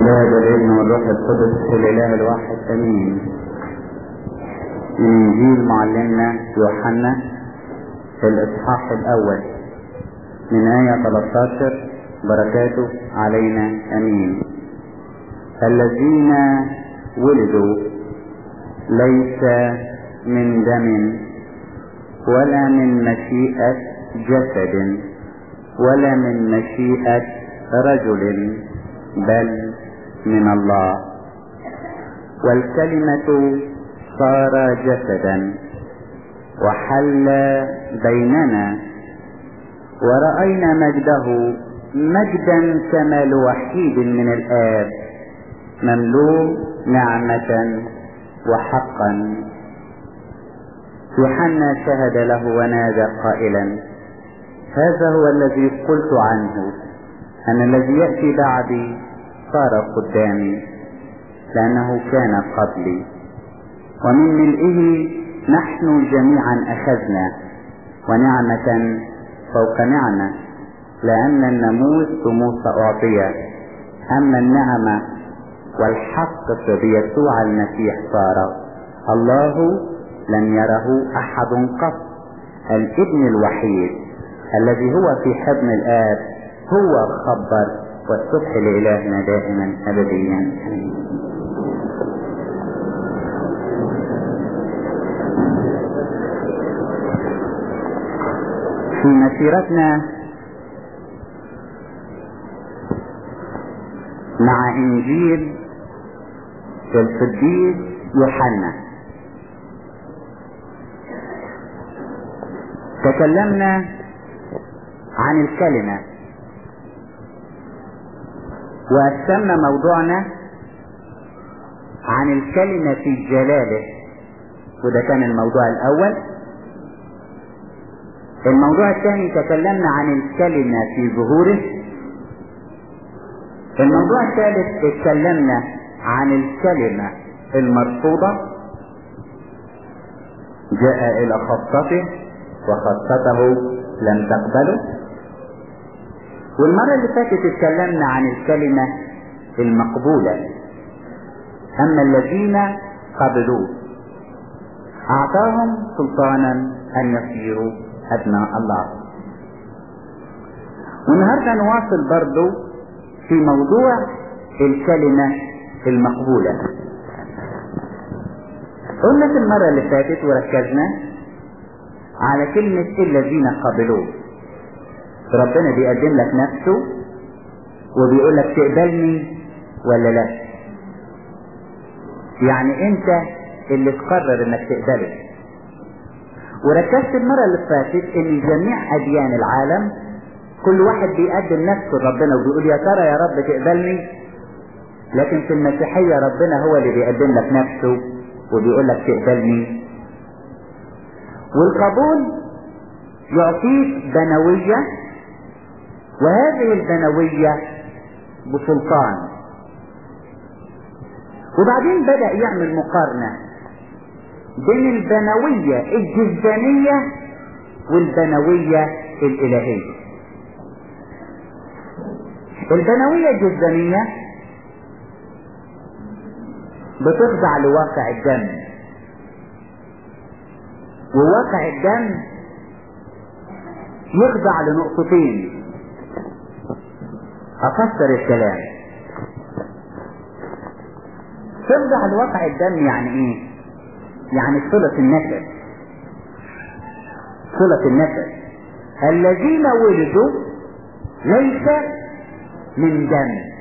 بهذا الابن والروح القدس الاله الواحد امين من انجيل معلمنا يوحنا في الاصحاح الاول من آية 13 بركاته علينا امين الذين ولدوا ليس من دم ولا من مشيئة جسد ولا من مشيئة رجل بل من الله والكلمة صار جسدا وحل بيننا ورأينا مجده مجدا كما لوحيد من الآب مملوء نعمة وحقا يوحنا شهد له ونادى قائلا هذا هو الذي قلت عنه أن الذي يأتي بعدي صار قدامي لأنه كان قبلي ومن ملئه نحن جميعا أخذنا ونعمة فوق نعمة لأن الناموس بموسى أعطي أما النعمة والحق فبيسوع المسيح صار الله لم يره أحد قط الابن الوحيد الذي هو في حضن الآب هو خبر والصبح لإلهنا دائما أبديا في مسيرتنا مع إنجيل القديس يوحنا تكلمنا عن الكلمة وقسمنا موضوعنا عن الكلمة في جلاله وده كان الموضوع الأول الموضوع الثاني تكلمنا عن الكلمة في ظهوره الموضوع الثالث اتكلمنا عن الكلمة المرفوضة جاء إلى خاصته وخاصته لم تقبله والمرة اللي فاتت اتكلمنا عن الكلمة المقبولة أما الذين قبلوه أعطاهم سلطانا أن يصيروا أبناء الله والنهاردة نواصل برضو في موضوع الكلمة المقبولة قلنا في المرة اللي فاتت وركزنا على كلمة الذين قبلوه ربنا بيقدم لك نفسه وبيقول لك تقبلني ولا لا يعني انت اللي تقرر انك تقبله وركزت المرة اللي فاتت ان جميع اديان العالم كل واحد بيقدم نفسه لربنا وبيقول يا ترى يا رب تقبلني لكن في المسيحية ربنا هو اللي بيقدم لك نفسه وبيقول لك تقبلني والقبول يعطيك بنوية وهذه البنوية بسلطان وبعدين بدأ يعمل مقارنة بين البنوية الجزدانية والبنوية الإلهية البنوية الجزدانية بتخضع لواقع الدم وواقع الدم يخضع لنقطتين أفسر الكلام تخضع لواقع الدم يعني ايه يعني صلة النسب صلة النسب الذين ولدوا ليس من دم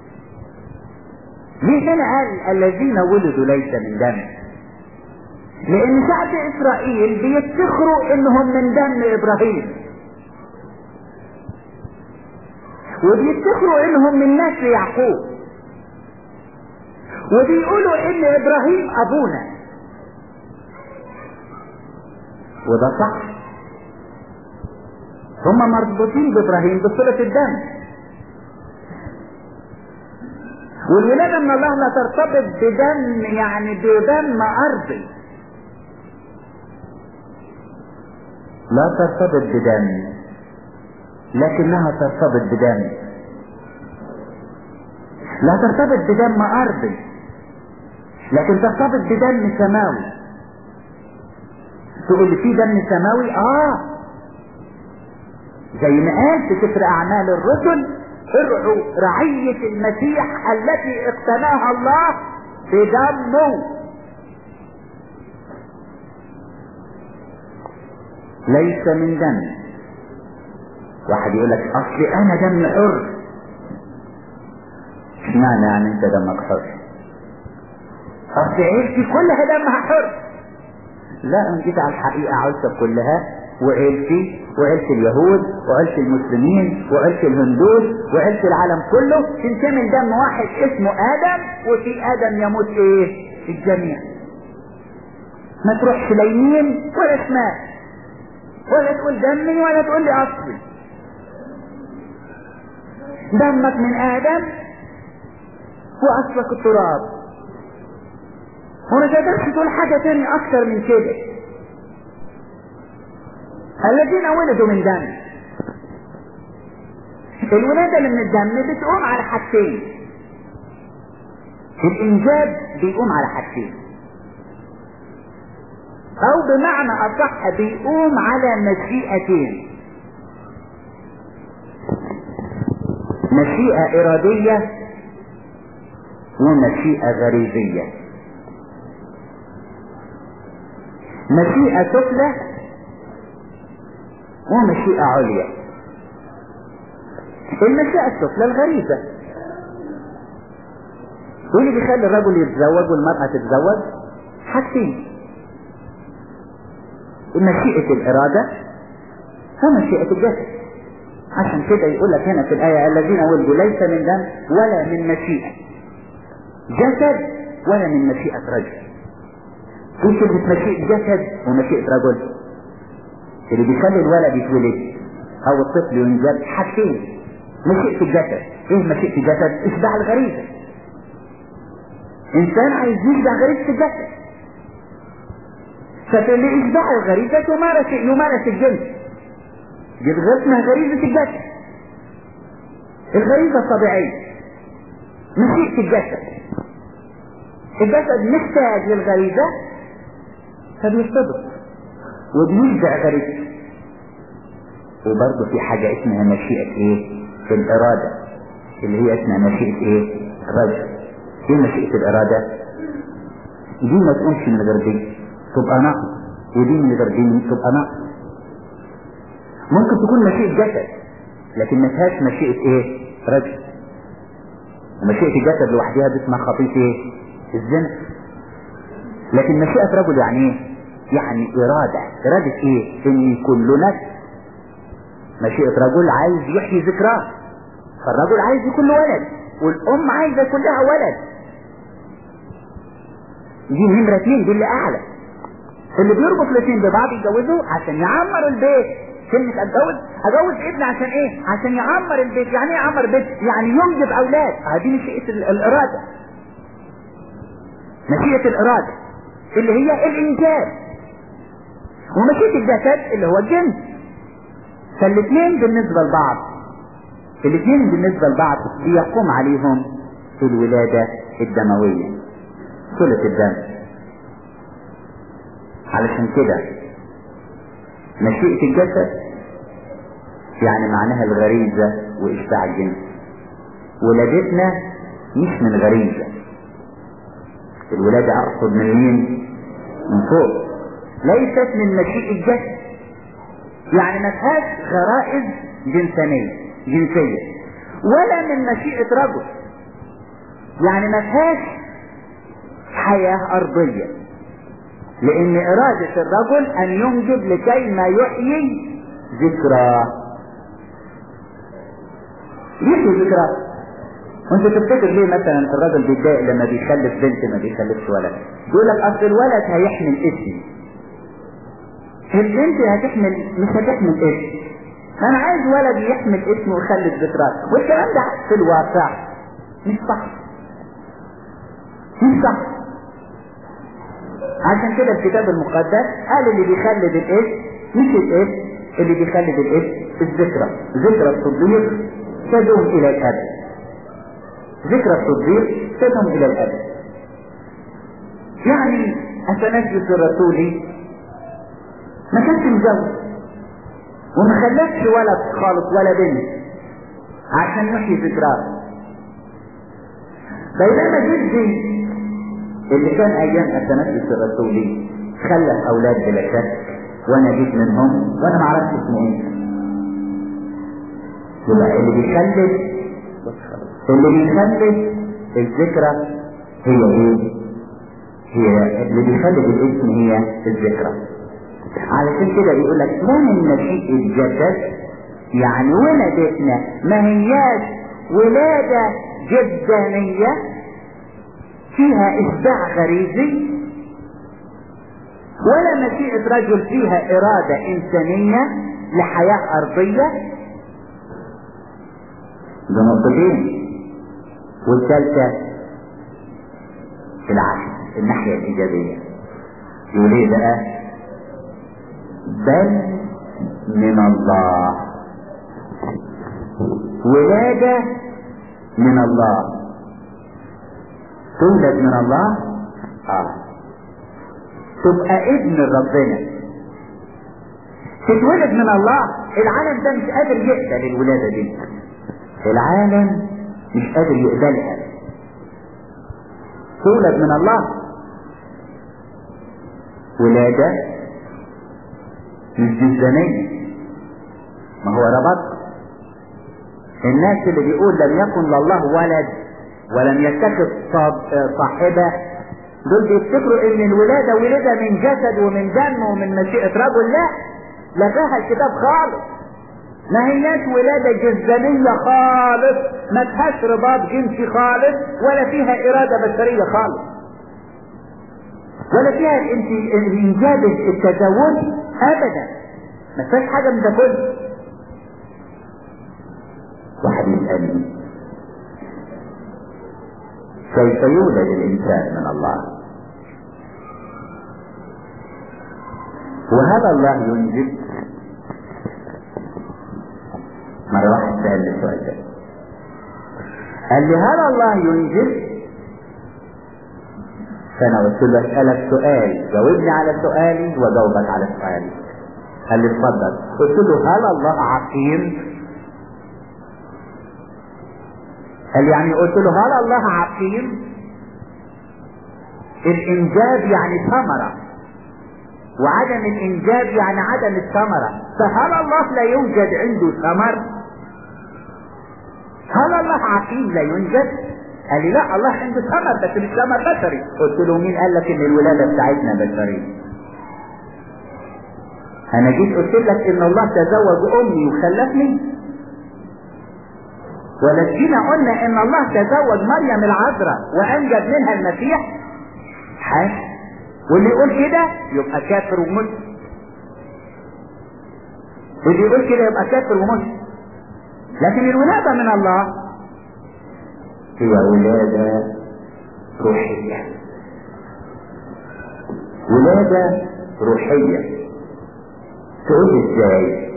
ليه هنا قال الذين ولدوا ليس من دم لان شعب اسرائيل بيفتخروا انهم من دم ابراهيم وبيفتخروا انهم من نسل يعقوب وبيقولوا ان ابراهيم ابونا وده صح هم مربوطين بابراهيم بصلة الدم والولادة من الله لا ترتبط بدم يعني بدم ارضي لا ترتبط بدم لكنها ترتبط بدم لا ترتبط بدم ارضي لكن ترتبط بدم سماوي تقول لي في دم سماوي اه زي ما قال في سفر اعمال الرسل ارعوا رعية المسيح التي اقتناها الله بدمه ليس من دم واحد يقول لك اصل انا دم حر اشمعنى يعني انت دمك حر اصل عيلتي كلها دمها حر لا ان جيت على الحقيقة عيلتك كلها وعيلتي وعيلة اليهود وعيلة المسلمين وعيلة الهندوس وعيلة العالم كله تنتمي دم واحد اسمه ادم وفي ادم يموت ايه الجميع ما تروحش لا يمين ولا شمال ولا تقول دمي ولا تقول لي اصلي دمك من ادم واصلك التراب وما تقدرش تقول حاجة تاني اكتر من كده الذين ولدوا من دم الولادة اللي من الدم بتقوم على حاجتين الانجاب بيقوم على حاجتين او بمعنى اصح بيقوم على مشيئتين مشيئة ارادية ومشيئة غريزية مشيئة سفلى ومشيئة عليا المشيئة السفلى الغريزة واللي بيخلي الرجل يتزوج والمرأة تتزوج حاجتين مشيئة الإرادة ومشيئة الجسد عشان كده يقول لك هنا في الآية الذين ولدوا ليس من دم ولا من مشيئة جسد ولا من مشيئة رجل في كلمة مشيئة جسد ومشيئة رجل اللي بيخلي الولد يتولد أو الطفل ينجب حاجتين مشيئة الجسد ايه مشيئة الجسد؟ اشبع الغريزة انسان عايز يشبع غريزة الجسد ففي اللي اشبع الغريزة يمارس يمارس الجنس دي اسمها غريزة الجسد الغريزة الطبيعية مشيئة الجسد الجسد محتاج للغريزة فبيرتبط وبيشبع غريزته وبرضه في حاجة اسمها مشيئة ايه في الارادة اللي هي اسمها مشيئة ايه الرجل ايه مشيئة الارادة دي ما تقومش من غير دي تبقى نقص ودي من غير دي تبقى نقص ممكن تكون مشيئة جسد لكن ما فيهاش مشيئة ايه رجل ومشيئة الجسد لوحدها دي اسمها خطيئة ايه الزنا لكن مشيئة رجل يعني ايه يعني ارادة ارادة ايه ان يكون له نفس مشيئة رجل عايز يحيي ذكراه فالرجل عايز يكون له ولد والام عايزة يكون لها ولد دي نمرة اتنين دي اللي اعلى اللي بيربط الاثنين ببعض يتجوزوا عشان يعمروا البيت كلمة اتجوز اتجوز ابن عشان ايه عشان يعمر البيت يعني ايه يعمر البيت يعني ينجب اولاد هذه مشيئة الارادة مشيئة الارادة اللي هي الانجاب ومشيئة الجسد اللي هو الجنس فالاثنين بالنسبة لبعض الاثنين بالنسبة لبعض بيقوم عليهم الولادة الدموية صلة الدم علشان كده مشيئة الجسد يعني معناها الغريزة وإشباع الجنس ولادتنا مش من غريزة الولادة أقصد من مين؟ من فوق ليست من مشيئة الجسد يعني ما فيهاش غرائز جنسانية جنسية ولا من مشيئة رجل يعني ما فيهاش حياة أرضية لأن إرادة الرجل أن ينجب لكي ما يحيي ذكرى يحيي ذكرى وانت تفتكر ليه مثلا الراجل بيتضايق لما بيخلف بنت ما بيخلفش ولد يقول لك اصل الولد هيحمل اسمي البنت هتحمل مش هتحمل اسم انا عايز ولد يحمل اسمه ويخلف ذكرى والكلام ده في الواقع مش صح مش صح عشان كده الكتاب المقدس قال اللي بيخلد الاسم مش الاسم اللي بيخلد الاسم الذكرى ذكرى الصديق تدوم الى الابد ذكرى الصديق تدوم الى الابد يعني اثناسيوس الرسولي ما كانش متجوز وما خلفش ولد خالص ولا بنت عشان يحيي ذكراه بينما جدي اللي كان ايام اثناسيوس الرسولي خلف اولاد بلا شك وانا جيت منهم وانا ما اعرفش اسمه ايه يبقى اللي بيخلف اللي بيخلف الذكرى هي ايه هي اللي بيخلف الاسم هي الذكرى علشان كده بيقول لك ما من مشيء الجسد يعني ولدتنا ما هياش ولادة جدانية فيها اشباع غريزي ولا مشيئة رجل فيها إرادة إنسانية لحياة أرضية ده نقطتين والثالثة العكس الناحية الإيجابية يقول إيه بقى؟ بل من الله ولادة من الله تولد من الله اه تبقى ابن ربنا تتولد من الله العالم ده مش قادر يقبل الولادة دي العالم مش قادر يقبلها تولد من الله ولادة مش جزانية ما هو ربط الناس اللي بيقول لم يكن لله ولد ولم يتخذ صاحبة دول بيفتكروا ان الولادة ولادة من جسد ومن دم ومن مشيئة رجل لا لغاها الكتاب خالص ما هياش ولادة جزانية خالص ما فيهاش رباط جنسي خالص ولا فيها إرادة بشرية خالص ولا فيها الإنجاب التزوج أبدا ما فيهاش حاجة من ده كله واحد يسألني كيف يولد الإنسان من الله وهل الله ينجب مرة واحد سألني السؤال ده قال لي هل الله ينجب فأنا قلت له أسألك سؤال جاوبني على سؤالي وجاوبك على سؤالي قال لي اتفضل قلت له هل الله عقيم قال يعني قلت له هل الله عقيم الانجاب يعني ثمرة وعدم الانجاب يعني عدم الثمرة فهل الله لا يوجد عنده ثمر هل الله عقيم لا ينجب قال لي لا الله عنده ثمر بس مش ثمر بشري قلت له مين قال لك ان الولادة بتاعتنا بشرية انا جيت قلت لك ان الله تزوج امي وخلفني ولا جينا قلنا ان الله تزوج مريم العذراء وانجب منها المسيح حاجة واللي يقول كده يبقى كافر ومسلم واللي يقول كده يبقى كافر ومسلم لكن الولادة من الله هي ولادة روحية ولادة روحية تقول ازاي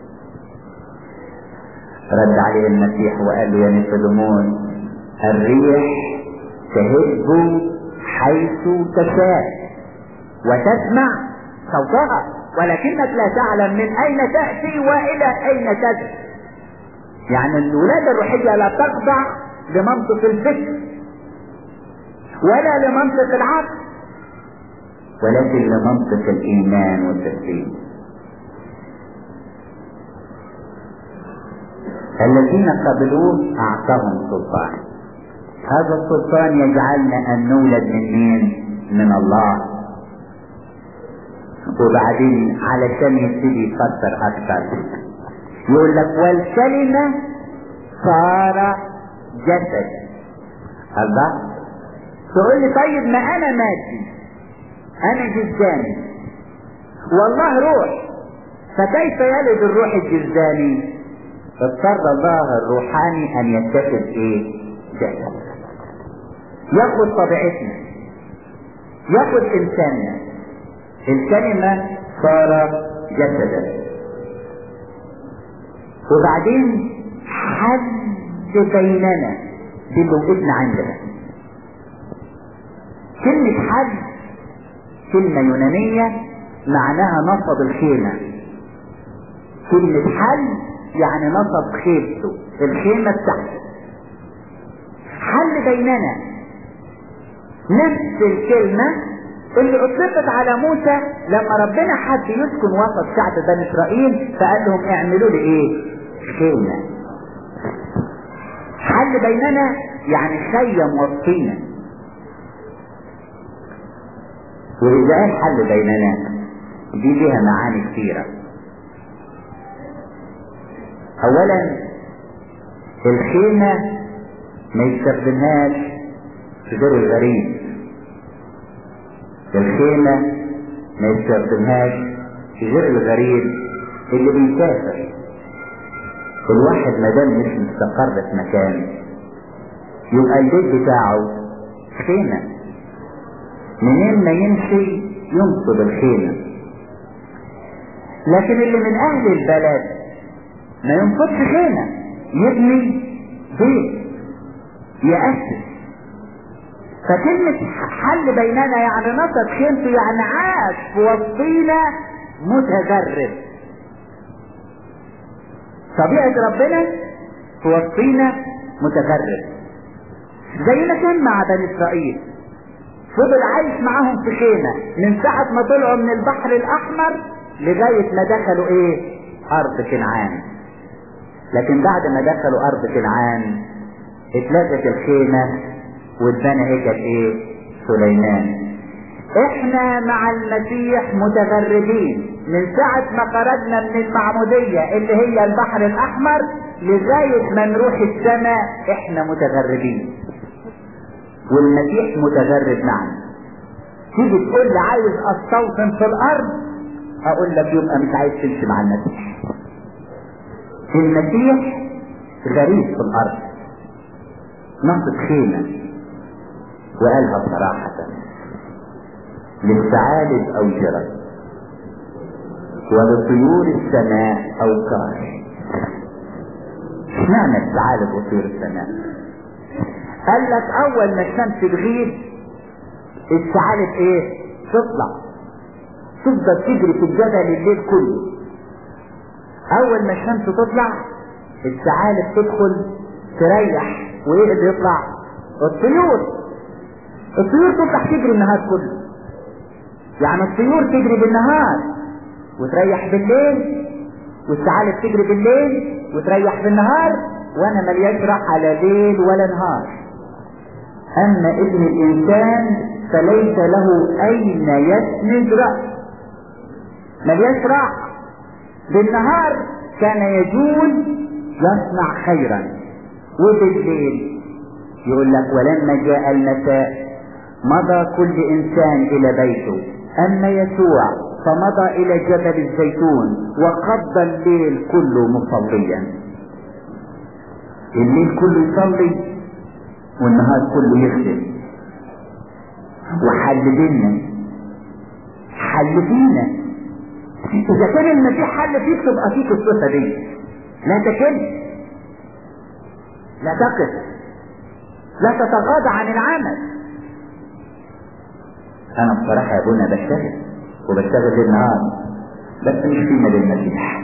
رد عليه المسيح وقال له يا نيقوديمون الريح تهب حيث تشاء وتسمع صوتها ولكنك لا تعلم من اين تأتي والى اين تذهب يعني الولادة الروحية لا تخضع لمنطق الفكر ولا لمنطق العقل ولكن لمنطق الايمان والتسليم الذين قبلوه اعطاهم سلطان هذا السلطان يجعلنا ان نولد من مين من الله وبعدين علشان يبتدي يفسر اكثر يقول لك والكلمة صار جسد الله تقول لي طيب ما انا مادي انا جسداني والله روح فكيف يلد الروح الجسداني اضطر الله الروحاني ان يتخذ ايه جسد ياخد طبيعتنا ياخد انساننا الكلمة صار جسدا وبعدين حد بيننا دي اللي وقفنا عندها كلمة حل كلمة يونانية معناها نصب الخيمة كلمة حل يعني نصب خيمته الخيمة بتاعته حل بيننا نفس الكلمة اللي اطلقت على موسى لما ربنا حب يسكن وسط شعب بني اسرائيل فقال لهم اعملوا لي ايه خيمة حل بيننا يعني خيم وسطينا وإذا قال حل بيننا دي ليها معاني كثيرة أولا الخيمة ما يستخدمهاش غير الغريب الخيمة ما يستخدمهاش غير الغريب اللي بيسافر الواحد ما دام مش مستقر في مكان يبقى البيت بتاعه خيمة منين ما يمشي ينصب الخيمة لكن اللي من اهل البلد ما ينصبش خيمة يبني بيت يأسس فكلمة حل بيننا يعني نصب خيمته يعني عاش في وسطينا متجرب طبيعة ربنا في وسطينا متجرب زي ما كان مع بني اسرائيل فضل عايش معاهم في خيمة من ساعة ما طلعوا من البحر الأحمر لغاية ما دخلوا إيه؟ أرض كنعان. لكن بعد ما دخلوا أرض كنعان اتلغت الخيمة واتبنى هيكل إيه؟ سليمان. إحنا مع المسيح متغربين من ساعة ما خرجنا من المعمودية اللي هي البحر الأحمر لغاية ما نروح السماء إحنا متغربين. والمسيح متغرب معنا تيجي تقول لي عايز استوطن في الارض اقول لك يبقى مش عايز تمشي مع المسيح المسيح غريب في الارض نصب خيمة وقالها صراحة للثعالب اوجرة ولطيور السماء اوكار اشمعنى الثعالب وطيور السماء قال لك اول ما الشمس تغيب الثعالب ايه تطلع تفضل تجري في الجبل الليل كله اول ما الشمس تطلع الثعالب تدخل تريح وايه اللي يطلع الطيور الطيور تطلع تجري النهار كله يعني الطيور تجري بالنهار وتريح بالليل والثعالب تجري بالليل وتريح بالنهار وانا ملياش راحة لا ليل ولا نهار أما ابن الإنسان فليس له أين يسند رأس ملياش راحة بالنهار كان يجول يصنع خيرا وبالليل يقول لك ولما جاء المساء مضى كل إنسان إلى بيته أما يسوع فمضى إلى جبل الزيتون وقضى الليل كله مصليا الليل كله يصلي والنهار كله يخدم وحل بينا حل فينا اذا كان المسيح حل فيك تبقى فيك الصفه دي لا تكل لا تقف لا تتغاضى عن العمل انا بصراحه يا ابونا بشتغل وبشتغل ليل نهار بس مش فينا للمسيح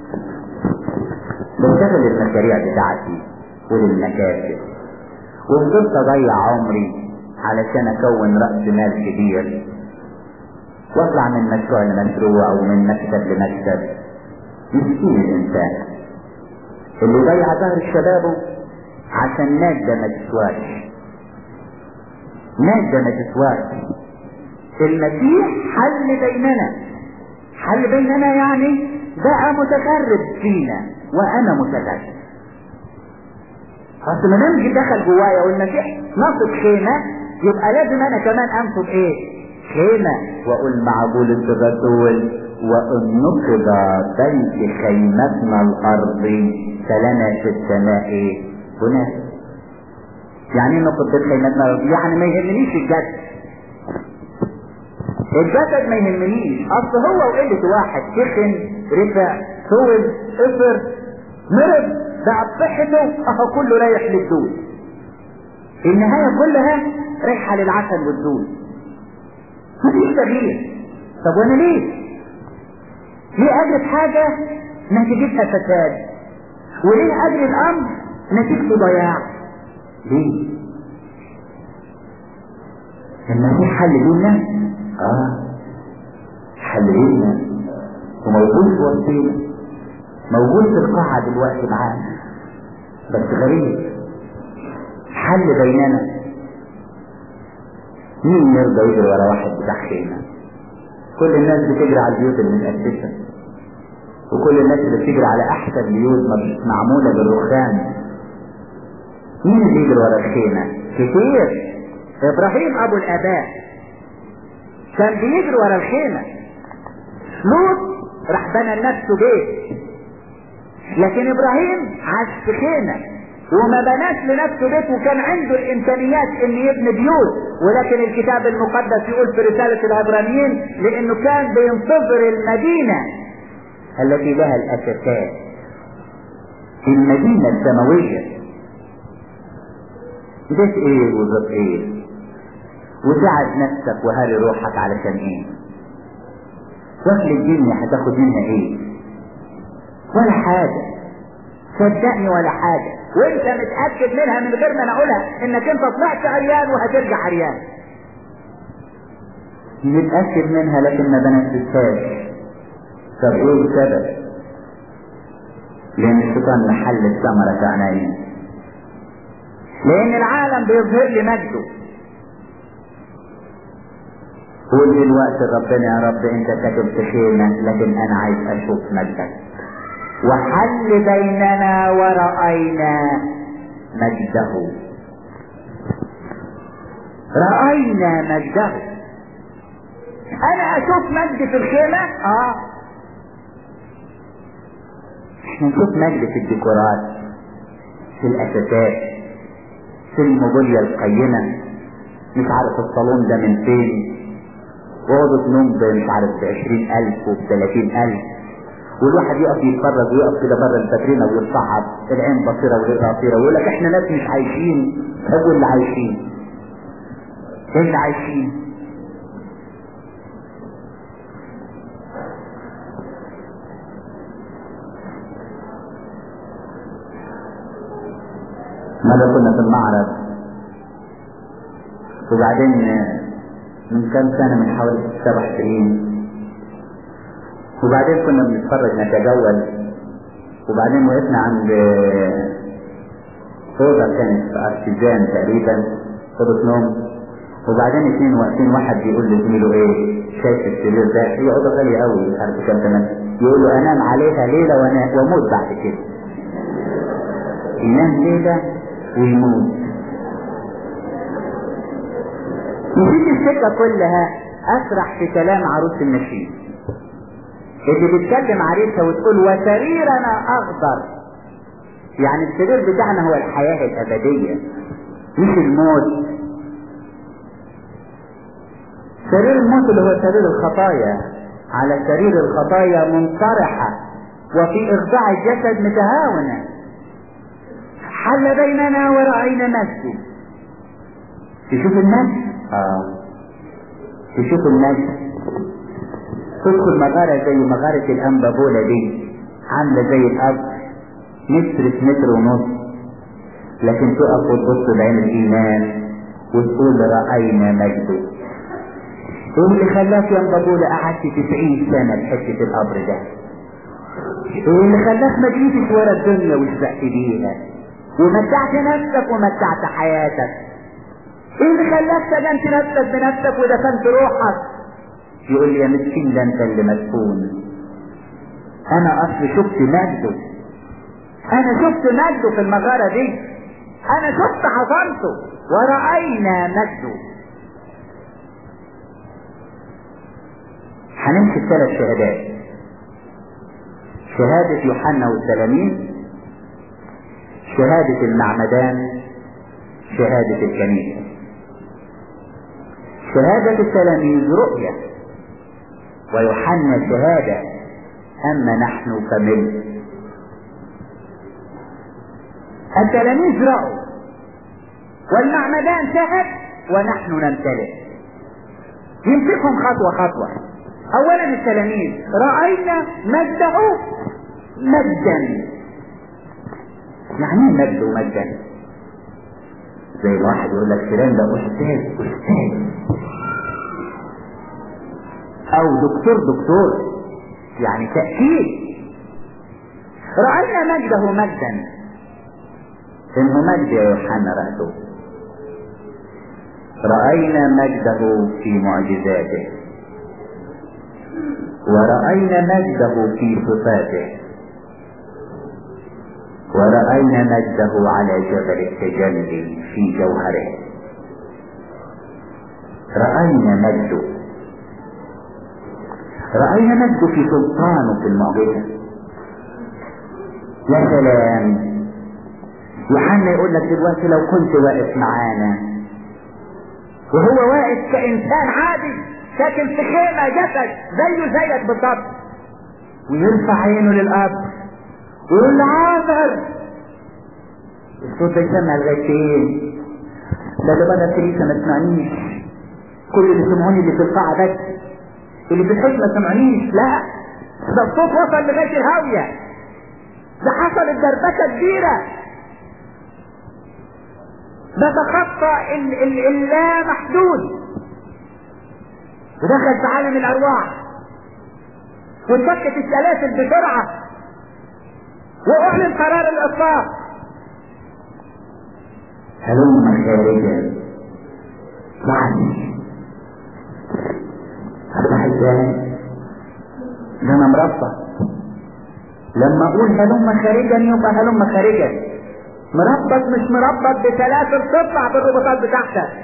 بشتغل المشاريع بتاعتي وللمكاسب وفضلت اضيع عمري علشان اكون رأس مال كبير واطلع من مشروع لمشروع او من مكتب لمكتب مسكين الانسان اللي ضيع ظهر شبابه عشان مادة ما تسواش مادة ما تسواش المسيح حل بيننا حل بيننا يعني بقى متغرب فينا وانا متغرب اصل ما دام دخل جوايا والمسيح نصب خيمة يبقى لازم انا كمان انصب ايه خيمة واقول مع بولس الرسول وان نصب بيت خيمتنا الارضي فلنا في السماء هناك يعني ايه نصب بيت خيمتنا الارضي يعني ما يهمنيش الجسد الجسد ما يهمنيش اصل هو وقلة واحد تخن رفع طول قصر مرض بقى بصحته اهو كله رايح للدول النهاية كلها رايحة للعسل والدود مفيش تغيير طب وانا ليه؟ ليه اجري حاجة نتيجتها فساد وليه اجري الامر نتيجته ضياع ليه؟ لما في حل لينا اه حل لينا وموجود في وسطينا موجود في القاعة دلوقتي معانا بس غريب حل بيننا مين يرضى يجري ورا واحد بتاع خيمة كل الناس بتجري على البيوت المتأسسة وكل الناس اللي بتجري على أحسن بيوت معمولة بالرخام مين اللي يجري ورا الخيمة كتير إبراهيم أبو الآباء كان بيجري ورا الخيمة لوط راح بنى لنفسه بيت لكن ابراهيم عاش في خيمة وما بناش لنفسه بيت وكان عنده الامكانيات ان يبني بيوت ولكن الكتاب المقدس يقول في رسالة العبرانيين لانه كان بينتظر المدينة التي لها الاساسات المدينة السماوية بيت ايه وظبط ايه وتعب نفسك وهاري روحك علشان ايه واكل الدنيا هتاخد منها ايه ولا حاجة صدقني ولا حاجة وانت متأكد منها من غير ما انا اقولها انك انت طلعت عريان وهترجع عريان متأكد منها لكن ما بنفذهاش طب ايه السبب لان الشيطان محل الثمرة في عينيا لان العالم بيظهر لي مجده قول دلوقتي ربنا يا رب انت ساكن في خيمة لكن انا عايز اشوف مجدك وحل بيننا ورأينا مجده رأينا مجده انا اشوف مجد في الخيمة اه احنا نشوف مجد في الديكورات في الاساسات في الموبيليا القيمة مش عارف الصالون ده من فين وأوضة نوم مش عارف بعشرين ألف وبثلاثين ألف والواحد يقف يتفرج ويقف كده بره الباترينا ويتصعد العين بصيرة والرئة قصيرة ويقول لك احنا ناس مش عايشين هو اللي عايشين اللي عايشين مرة كنا في المعرض وبعدين من كام سنة من حوالي سبع سنين وبعدين كنا بنتفرج نتجول وبعدين وقفنا عند أوضة كانت في أرتيجان تقريبا أوضة نوم وبعدين اثنين واقفين واحد بيقول لزميله ايه شايف السرير ده هي أوضة غالية قوي مش عارف كام تمام يقول له أنام عليها ليلة وأنا وأموت بعد كده ينام ليلة ويموت نسيت السكة كلها أسرح في كلام عروس النشيد اللي بتكلم عريسها وتقول وسريرنا أخضر يعني السرير بتاعنا هو الحياة الأبدية مش الموت سرير الموت اللي هو سرير الخطايا على سرير الخطايا منطرحة وفي إخضاع الجسد متهاونة حل بيننا ورأينا نفسه تشوف النفس اه تشوف النفس تدخل مغارة زي مغارة الأنبابولة دي عاملة زي الأب متر في متر ونص لكن تقف وتبص بعين الإيمان وتقول رأينا مجده ايه اللي خلاك يا انبابولة قعدت تسعين سنة في حتة القبر ده ايه اللي خلاك ما جيتش ورا الدنيا وسبقت بيها ومتعت نفسك ومتعت حياتك ايه اللي خلاك سجنت نفسك بنفسك ودفنت روحك يقول لي يا مسكين ده انت اللي مسكون انا اصل شفت مجده انا شفت مجده في المغارة دي انا شفت عظمته ورأينا مجده هنمشي ثلاث شهادات شهادة يوحنا والتلاميذ شهادة المعمدان شهادة الكنيسة شهادة التلاميذ رؤية ويوحنا شهادة أما نحن فملء التلاميذ رأوا والمعمدان شهد ونحن نمتلئ يمسكهم خطوة خطوة اولا التلاميذ رأينا مجده مجدا يعني ايه مجد ومجدا زي الواحد يقول لك فلان ده استاذ استاذ او دكتور دكتور يعني تأكيد رأينا مجده مجدا انه مجد يا يوحنا رأته رأينا مجده في معجزاته ورأينا مجده في صفاته ورأينا مجده على جبل التجلي في جوهره رأينا مجده رأينا مجده في سلطانه في المعجزة يا سلام يوحنا يقول لك دلوقتي لو كنت واقف معانا وهو واقف كإنسان عادي ساكن في خيمة جسد زيه زيك بالضبط ويرفع عينه للأب ويقول له عامر الصوت ده يسمع لغاية فين؟ ده اللي بره الكنيسة ما تسمعنيش كل اللي سمعوني اللي في القاعة بس اللي في الحج ما سمعونيش لا ده الصوت وصل لغاية الهاوية ده حصلت دربكة كبيرة ده تخطى ال- ال- اللا محدود ودخل في عالم الارواح وانفكت السلاسل بسرعة واعلن قرار الاطلاق هلم خارجا يعني افتح ازاي ده انا مربط لما اقول هلم خارجا يبقى هلم خارجا مربط مش مربط بسلاسل تطلع بالرباطات بتاعتك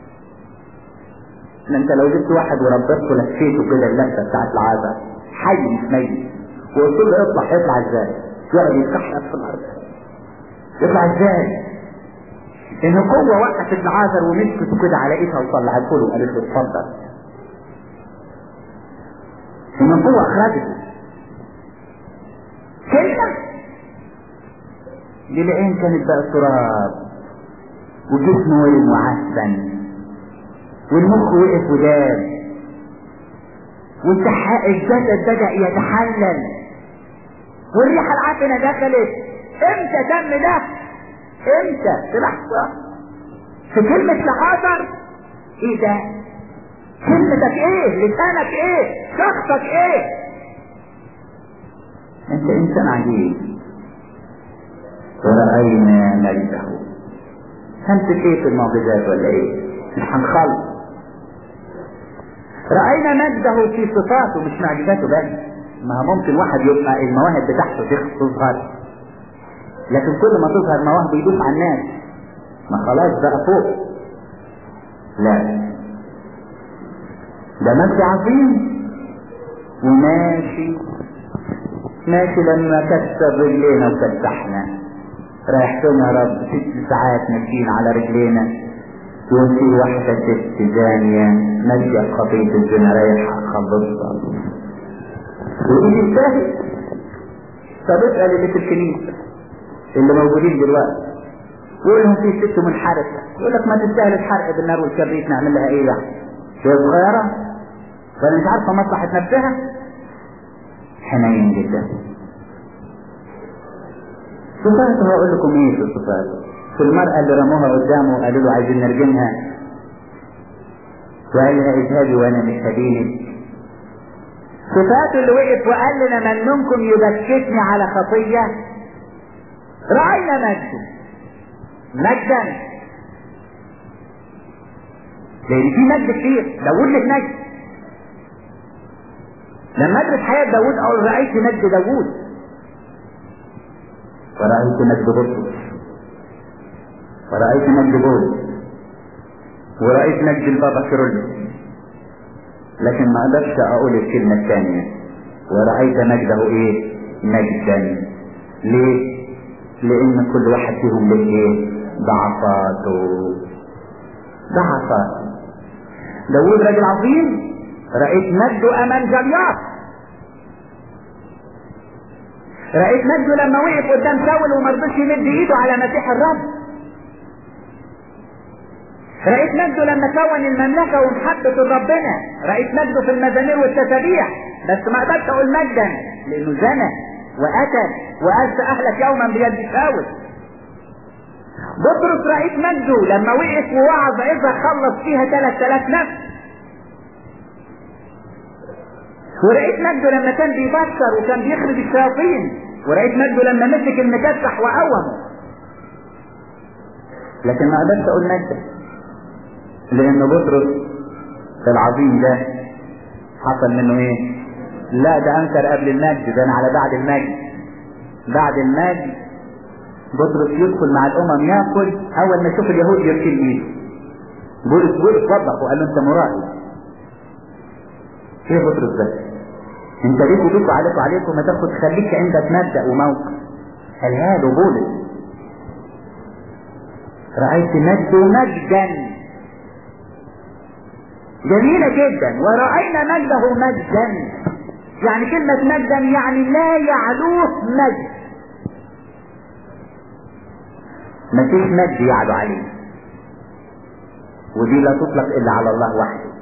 ما انت لو جبت واحد وربطته لفيته كده اللفه بتاعت العازه حي مش ميت وقلت له اطلع يطلع ازاي؟ يقعد يتكحرك في الارض يطلع ازاي؟ ان قوه وقفت العازر ومسكته كده على ايدها وطلعته له وقالت له اتفضل ان قوه اخرجته كلمه دي العين كانت بقى تراب وجسمه ورم وعفن والمخ وقف وداب والتحقق الجسد بدأ يتحلل والريحة العفنة دخلت امتى تم ده امتى في لحظة في كلمة لعازر ايه ده كلمتك ايه لسانك ايه شخصك ايه انت انسان عجيب ورأينا مجده همسك ايه في المعجزات ولا ايه مش هنخلص رأينا مجده في صفاته مش معجزاته بس ما ممكن واحد يبقى المواهب بتاعته تظهر لكن كل ما تظهر مواهب يدوس على الناس ما خلاص بقى فوق لا ده مجد عظيم وماشي ماشي لما كسر رجلينا وكسحنا رايح فين يا رب ست ساعات ماشيين على رجلينا وفي واحدة ست زانية ماشية خطية الزنا رايحة خلصها وإيه يستاهل؟ طب اسأل اللي في الكنيسة اللي موجودين دلوقتي يقول لهم في ست منحرفة يقول لك ما تستاهل الحرق بالنار والكبريت نعمل لها ايه يعني؟ هي صغيرة ولا مش عارفة مصلحة نفسها؟ حنين جدا صفاته هقول لكم ايه في الصفات في المرأة اللي رموها قدامه وقالوا له عايزين نرجمها وقال لها اذهبي وانا مش هدينك صفاته اللي وقف وقال لنا من منكم يبكتني على خطية رأينا مجدا مجدا لان في مجد كتير داوود لك مجد لما ادرس حياة داوود اقول رأيت مجد داوود ورأيت مجد بطرس ورأيت مجد بول ورأيت مجد البابا كيرلس لكن ما اقدرش اقول الكلمة الثانية ورأيت مجده ايه مجدا ليه لان كل واحد فيهم له ايه ضعفاته ضعفات داوود راجل عظيم رأيت مجده امام جلياط رأيت مجده لما وقف قدام شاول وما رضيش يمد ايده على مسيح الرب رأيت مجده لما كون المملكة ومحبة ربنا رأيت مجده في المزامير والتسابيح بس ما اقدرش اقول مجدا لانه زنى وقتل وأذى اهلك يوما بيد شاول بطرس رأيت مجده لما وقف ووعظ إذا خلص فيها 3000 نفس ورأيت مجده لما كان بيبشر وكان بيخرج الشياطين ورأيت مجده لما مسك المكسح وقومه لكن ما قدرت اقول مجده لان بطرس العظيم ده حصل منه ايه لا ده انكر قبل المجد ده انا على بعد المجد بعد المجد بطرس يدخل مع الامم ياكل اول ما يشوف اليهود يركل ايده بولس بولس وضح وقال له انت مرائي ايه بطرس ده انت ليكوا ليكوا عليكوا عليكوا ما تاخد خليك عندك مبدا وموقف قالها له بولس رأيت مجده مجدا جميلة جدا ورأينا مجده مجدا يعني كلمة مجدا يعني لا يعلوه مجد مفيش مجد يعلو عليه ودي لا تطلق الا على الله وحده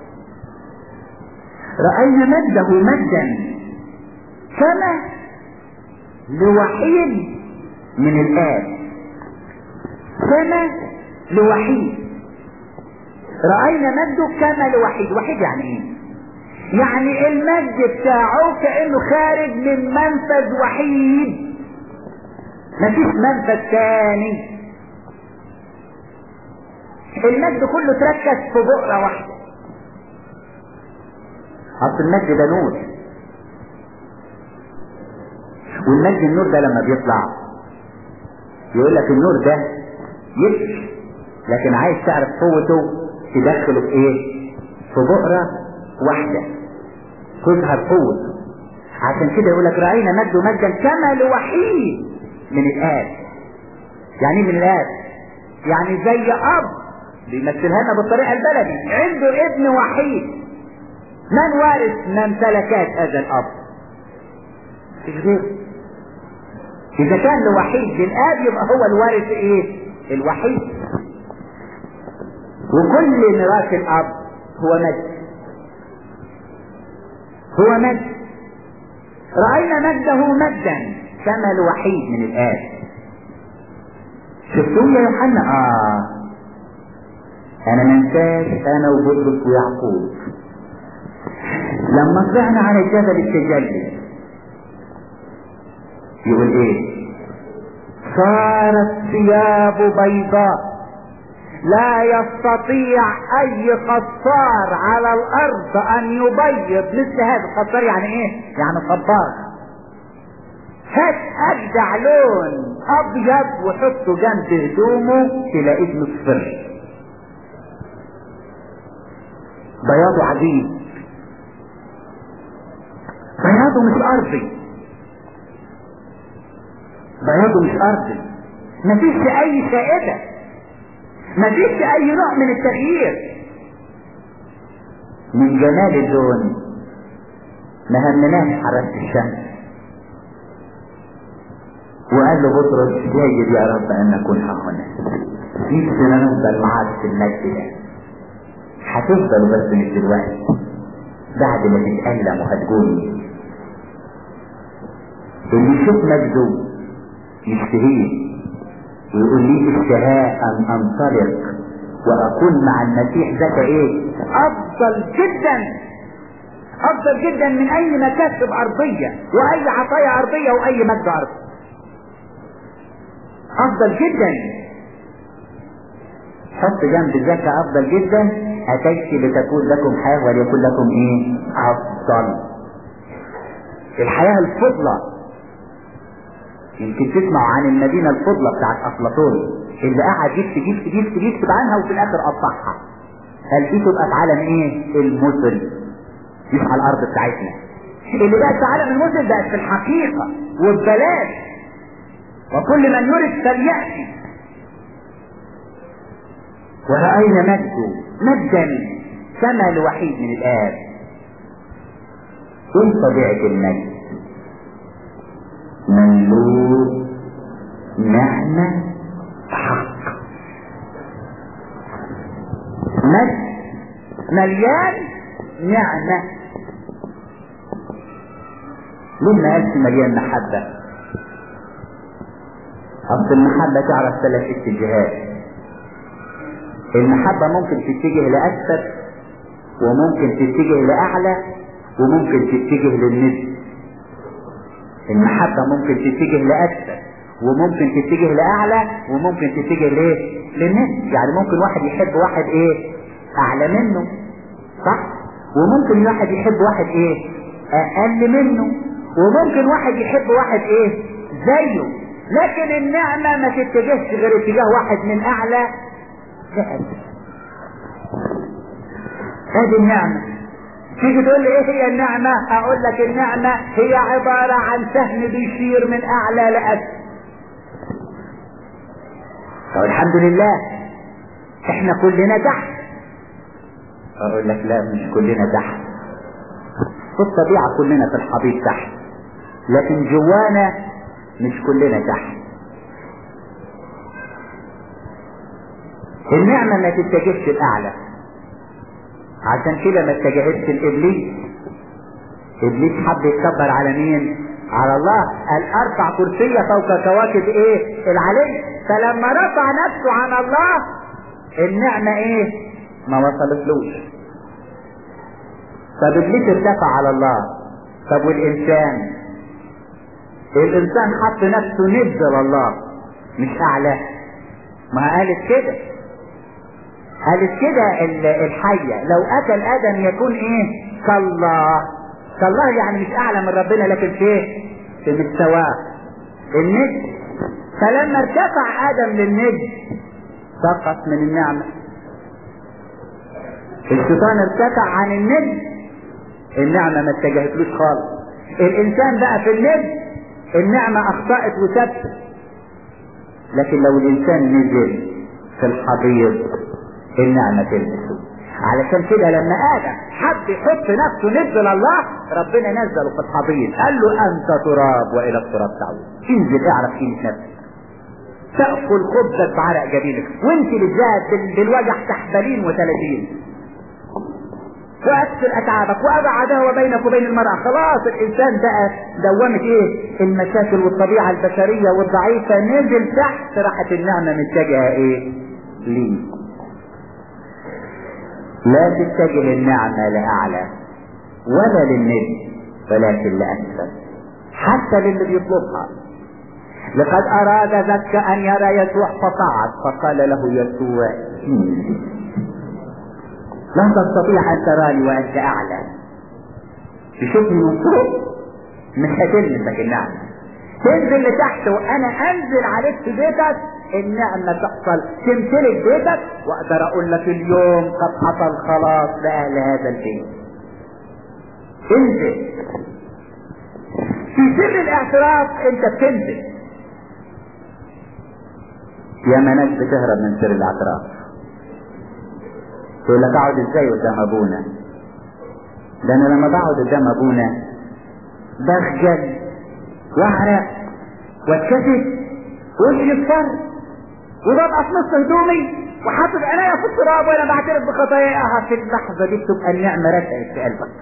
رأينا مجده مجدا كما لوحيد من الآب كما لوحيد رأينا مجده كما لوحيد وحيد يعني ايه يعني المجد بتاعه كأنه خارج من منفذ وحيد مفيش منفذ تاني المجد كله تركز في بؤرة واحدة اصل المجد ده نور والمجد النور ده لما بيطلع يقول لك النور ده يكفي لكن عايز تعرف قوته تدخله في ايه في بؤرة واحدة تظهر قوته عشان كده يقول لك رأينا مجده مجدا كما لوحيد من الآب يعني من الآب يعني زي أب بيمثلها لنا بالطريقة البلدي عنده ابن وحيد من وارث ممتلكات هذا الأب مفيش غيره إذا كان لوحيد للآب يبقى هو الوارث إيه؟ الوحيد وكل ميراث الأب هو مجد هو مجد رأينا مجده مجدا كما الوحيد من الآب شفتوه يا يوحنا آه أنا منساش أنا وبطرس ويعقوب لما طلعنا على الجبل التجلي يقول ايه صارت ثياب بيضاء لا يستطيع اي قصار على الارض ان يبيض مثل هذا قصار يعني ايه يعني صباغ هات ابدع لون ابيض وحطه جنب هدومه تلاقيه مصفر بياضه عجيب بياضه مش ارضي بياضه مش ارضي مفيش اي فائده مفيش اي نوع من التغيير من جمال اللون ما همناش حرارة الشمس وقال له بطرس جيد يا رب ان نكون هنا نفسنا نفضل معاك في المجد ده هتفضل بس مش دلوقتي بعد ما تتألم وهتقولي اللي يشوف مجده يشتهيه ويقول لي اشتهاء ان انطلق واكون مع المسيح ذاك ايه افضل جدا افضل جدا من اي مكاسب ارضية واي عطايا ارضية واي مجد ارضي افضل جدا حط جنب ذاك افضل جدا اتيت لتكون لكم حياة وليكن لكم ايه افضل الحياة الفضلة يمكن تسمعوا عن المدينة الفضلة بتاعت أفلاطون اللي قعد يكتب يكتب يكتب يكتب عنها وفي الآخر قطعها قال دي تبقى في عالم إيه؟ المثل مش على الأرض بتاعتنا اللي بقت في عالم المثل بقت في الحقيقة وببلاش وكل من يرد فليأتي ورأينا مجده مجدا كما الوحيد من الآب ايه طبيعة المجد مملوء نعمة حق مال مليان نعمة ليه ما قالش مليان محبة اصل المحبة تعرف ثلاث اتجاهات المحبة ممكن تتجه لأسفل وممكن تتجه لأعلى وممكن تتجه للند المحبة ممكن تتجه لأسفل وممكن تتجه لأعلى وممكن تتجه لإيه؟ للند يعني ممكن واحد يحب واحد إيه؟ أعلى منه صح؟ وممكن واحد يحب واحد إيه؟ أقل منه وممكن واحد يحب واحد إيه؟ زيه لكن النعمة ما تتجهش غير اتجاه واحد من أعلى لأسفل هذه النعمة تيجي تقول لي ايه هي النعمة اقول لك النعمة هي عبارة عن سهم بيشير من اعلى لاسفل طب الحمد لله احنا كلنا تحت اقول لك لا مش كلنا تحت في الطبيعة كلنا في الحضيض تحت لكن جوانا مش كلنا تحت النعمة ما تتجهش الاعلى عشان كده ما اتجهتش لابليس ابليس حب يتكبر على مين على الله قال ارفع كرسي فوق كواكب ايه العلي فلما رفع نفسه عن الله النعمة ايه ما وصلتلوش طب ابليس ارتفع على الله طب والانسان الانسان حط نفسه ند لله مش اعلى ما قالت كده قالت كده الحية لو أكل آدم يكون إيه كالله كالله يعني مش أعلى من ربنا لكن في إيه في مستواه الند فلما ارتفع آدم للند سقط من النعمة الشيطان ارتفع عن الند النعمة ما اتجهتلوش خالص الإنسان بقى في الند النعمة أخطأت وثبتت لكن لو الإنسان نزل في الحضيض النعمة تلبسه علشان كده لما آدم حب يحط نفسه ند لله ربنا نزله في الحضيض قال له أنت تراب وإلى التراب تعود انزل اعرف قيمة نفسك تأكل خبزك بعرق جبينك وانت بالذات بالوجع تحبلين وثلاثين واكثر اتعابك وابع عداوه بينك وبين المرأة خلاص الانسان بقى دوامة ايه المشاكل والطبيعة البشرية والضعيفة نزل تحت راحت النعمة متجهة ايه ليه لا تتجه النعمة لأعلى ولا للنبي ولكن لأسفل حتى للي بيطلبها لقد أراد ذك أن يرى يسوع فصعد فقال له يسوع لا تستطيع أن تراني وأنت أعلى تشوفني من فوق مش هتلمسك النعمة تنزل لتحت وأنا أنزل عليك في بيتك النعمة تحصل تمتلك بيتك واقدر اقول لك اليوم قد حصل خلاص لأهل هذا البيت انزل في سر الاعتراف انت بتنزل يا ناس بتهرب من سر الاعتراف تقول لك اقعد ازاي قدام ابونا ده انا لما بقعد قدام ابونا بخجل واعرق واتكسف وجهي اصفر وببقى في نص هدومي وحاطط عينيا في التراب وانا بعترف بخطاياها في اللحظه دي تبقى النعمه رسعت في قلبك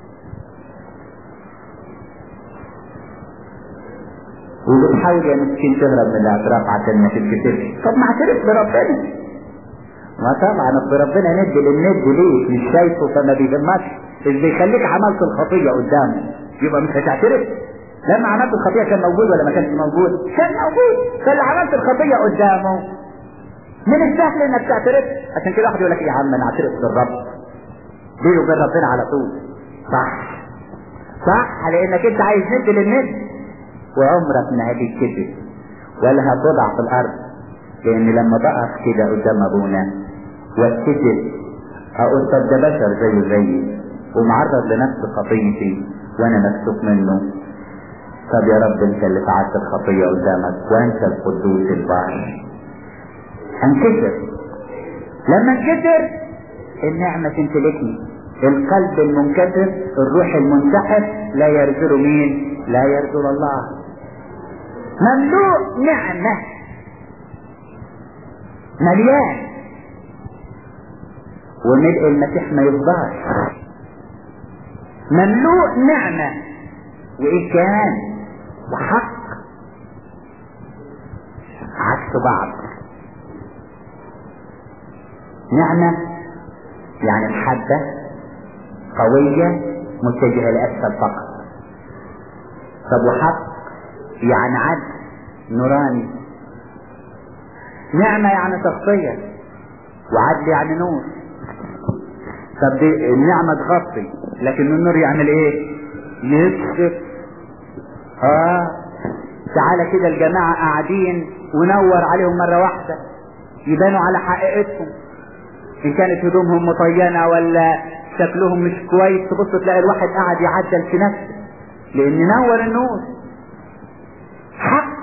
وبتحاول يا مسكين تهرب من الاعتراف عشان ما تتكسفش طب ما اعترف بربنا ما طبعا بربنا ند للند ليك مش شايفه فما بيهمكش اللي بيخليك عملت الخطيه قدامه يبقى مش هتعترف لما عملت الخطيه كان موجود ولا ما كانش موجود كان موجود فاللي عملت الخطيه قدامه من السهل انك تعترف عشان كده واحد يقول لك يا عم انا اعترف بالرب بيني وبين ربنا على طول صح صح لانك انت عايز ند للند وعمرك ما هتتكسف ولا هتضع في الارض لان لما بقف كده قدام ابونا واتكسف اقول طب ده بشر زيه زيي ومعرض لنفس خطيتي وانا مكسوف منه طب يا رب انت اللي فعلت الخطية قدامك وانت القدوس البار انكسر لما انكسر النعمة تمتلكني القلب المنكسر الروح المنسحب لا يرجل مين لا يرجل الله مملوء نعمة مليان وملء المسيح ما يفضاش مملوء نعمة وإيه كان وحق عكس بعض نعمة يعني محبة قوية متجهة لأسفل فقط طب وحق يعني عدل نوراني نعمة يعني شخصية وعدل يعني نور طب دي النعمة تغطي لكن النور يعمل ايه يكشف اه تعالى كده الجماعة قاعدين ونور عليهم مرة واحدة يبانوا على حقيقتهم ان كانت هدومهم مطينة ولا شكلهم مش كويس تبص تلاقي الواحد قاعد يعدل في نفسه لان نور النور حق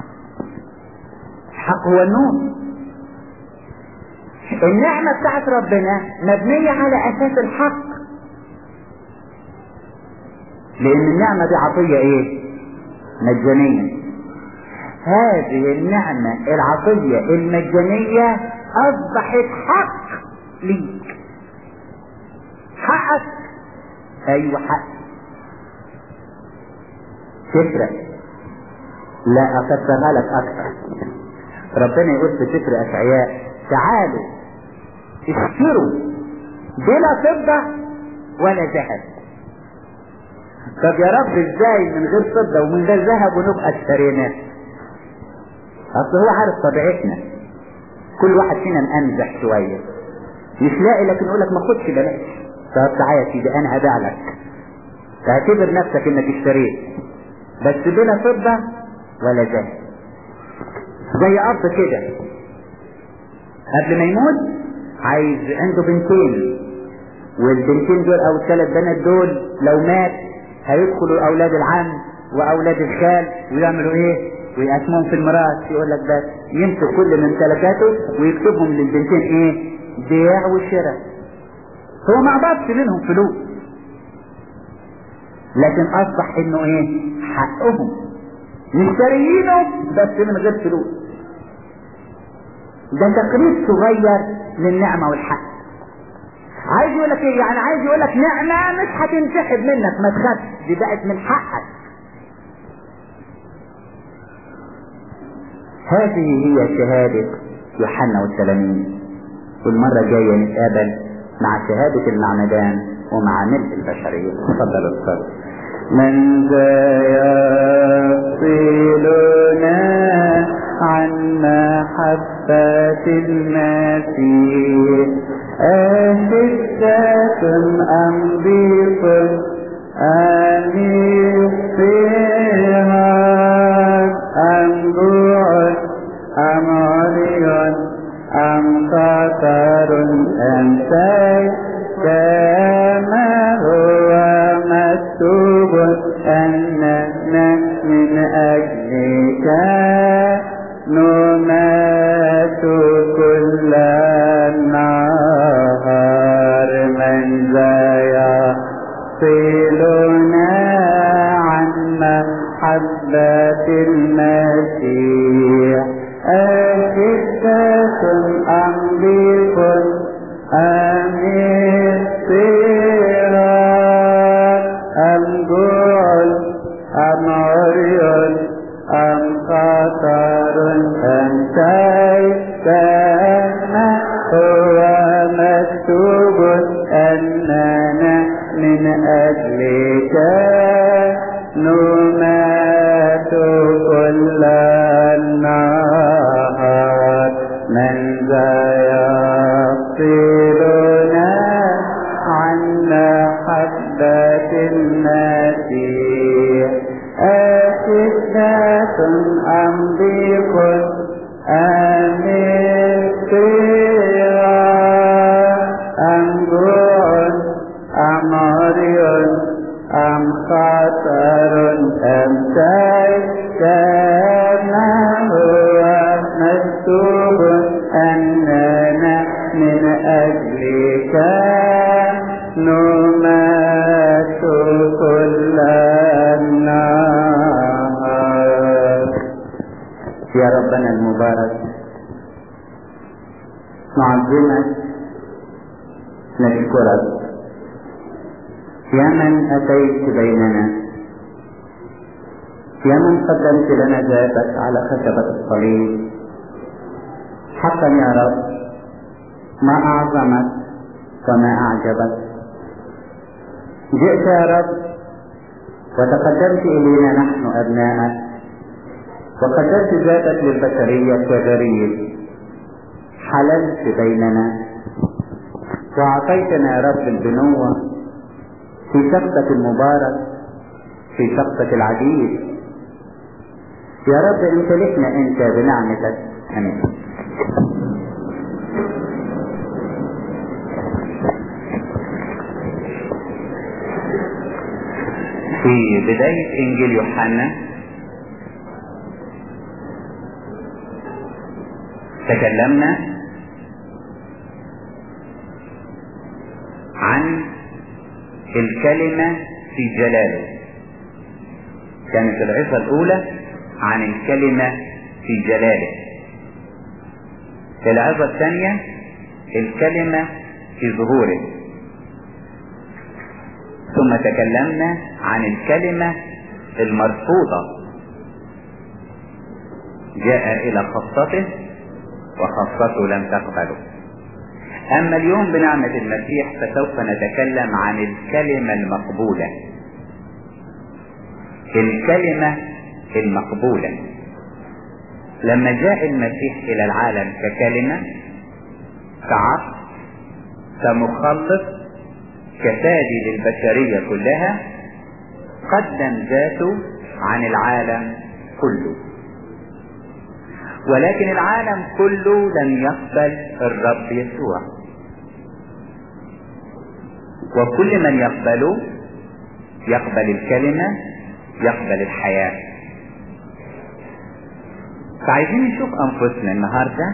الحق هو النور النعمة بتاعت ربنا مبنية على اساس الحق لان النعمة دي عطية ايه مجانية هذه النعمة العطية المجانية اصبحت حق ليك حقك ايوه حق تفرق لا افسرها لك اكثر ربنا يقول في سفر اشعياء تعالوا اشتروا بلا فضة ولا ذهب طب يا رب ازاي من غير فضة ومن غير ذهب ونبقى اشتريناه اصل هو عارف طبيعتنا كل واحد فينا مأنزح شوية مش لاقي لكن يقول لك ما خدش بلاش طب تعالى يا سيدي انا هبيع لك اعتبر نفسك انك اشتريت بس بلا فضة ولا ذهب زي اب كده قبل ما يموت عايز عنده بنتين والبنتين دول او الثلاث بنات دول لو مات هيدخلوا اولاد العم واولاد الخال ويعملوا ايه ويقسموهم في الميراث يقول لك بس يمسك كل ممتلكاته ويكتبهم للبنتين ايه بيع وشراء هو ما عبطش منهم فلوس لكن اصبح انه ايه حقهم مشتريينه بس من غير فلوس ده تقريب صغير للنعمة والحق عايز يقول لك ايه يعني عايز يقول لك نعمة مش هتنسحب منك ما تخافش دي بقت من حقك هذه هي شهادة يوحنا والتلاميذ والمرة الجاية نتقابل مع شهادة المعمدان ومع ملء البشرية تفضل استاذ من ذا يفصلنا عن محبة المسيح أشدة أم ضيق أم اضطهاد أم جوع أم عري أم خطر أم سيف كما هو مكتوب أننا من أجلك نمات كل النهار من ذا يصلنا عن محبة المسيح أشدة أم ضيق أم اضطرار أم جوع أم عري أم خطر أم سيف كما هو مكتوب أننا من أجلك نمات كل النهار من ذا يفصلنا عن محبة المسيح أشدة أم ضيق أم اضطرار أم جوع أم عري أم خطر أم سيف كما هو مكتوب أننا من أجلك نمات كل النهار يا ربنا المبارك نعظمك نشكرك يا من أتيت بيننا يا من قدمت لنا ذاتك على خشبة الصليب حقا يا رب ما أعظمك وما أعجبك جئت يا رب وتقدمت إلينا نحن أبناءك وقدمت ذاتك للبشرية كغريب حللت بيننا وأعطيتنا يا رب البنوة في شخصك المبارك في شخصك العجيب يا رب امتلكنا انت بنعمتك امين في بداية انجيل يوحنا تكلمنا عن الكلمة في جلاله كانت العظة الأولى عن الكلمة في جلاله العظة الثانية الكلمة في ظهوره ثم تكلمنا عن الكلمة المرفوضة جاء إلى خاصته وخاصته لم تقبله أما اليوم بنعمة المسيح فسوف نتكلم عن الكلمة المقبولة الكلمة المقبولة لما جاء المسيح إلى العالم ككلمة كعبد كمخلص كفادي للبشرية كلها قدم ذاته عن العالم كله ولكن العالم كله لم يقبل الرب يسوع وكل من يقبله يقبل الكلمة يقبل الحياة فعايزين نشوف أنفسنا النهاردة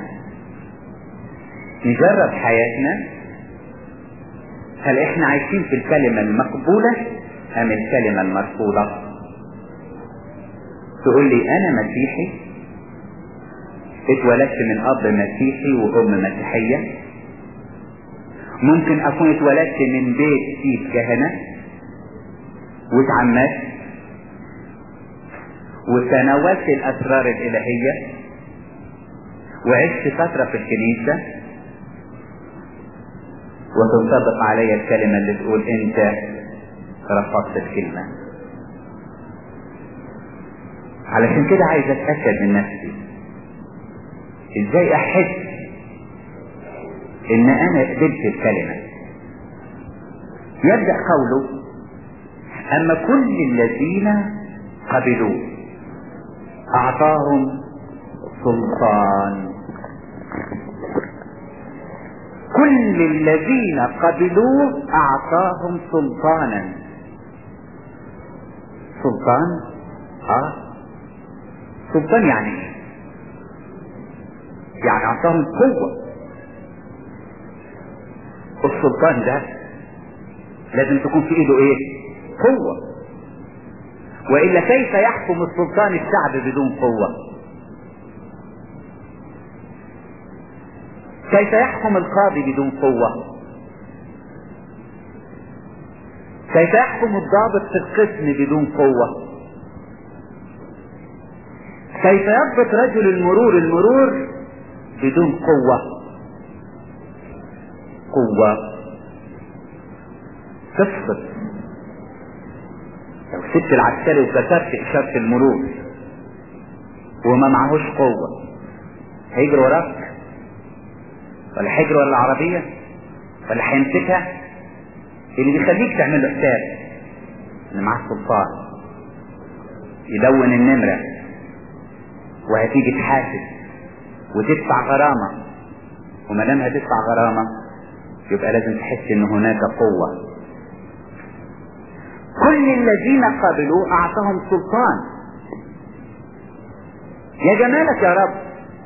نجرب حياتنا هل احنا عايشين في الكلمة المقبولة أم الكلمة المرفوضة تقول لي أنا مسيحي اتولدت من اب مسيحي وام مسيحية ممكن اكون اتولدت من بيت فيه كهنة واتعمدت وتناولت الاسرار الالهية وعشت فترة في الكنيسة وتنطبق علي الكلمة اللي تقول انت رفضت الكلمة علشان كده عايز اتأكد من نفسي ازاي احس ان انا قبلت الكلمة يبدأ قوله اما كل الذين قبلوه اعطاهم سلطان كل الذين قبلوه اعطاهم سلطانا سلطان اه سلطان يعني ايه يعني اعطاهم قوة السلطان ده لازم تكون في ايده ايه قوة والا كيف يحكم السلطان الشعب بدون قوة كيف يحكم القاضي بدون قوة كيف يحكم الضابط في القسم بدون قوة كيف يضبط رجل المرور المرور بدون قوة قوة تسقط لو سبت العسكري وكسرت إشارة المرور وما معهوش قوة هيجري وراك ولا هيجري ورا العربية ولا هيمسكها اللي بيخليك تعمل له حساب ان معاه سلطان يلون النمرة وهتيجي تحاسب وتدفع غرامة وما دام هتدفع غرامة يبقى لازم تحس ان هناك قوة كل الذين قبلوا اعطاهم سلطان يا جمالك يا رب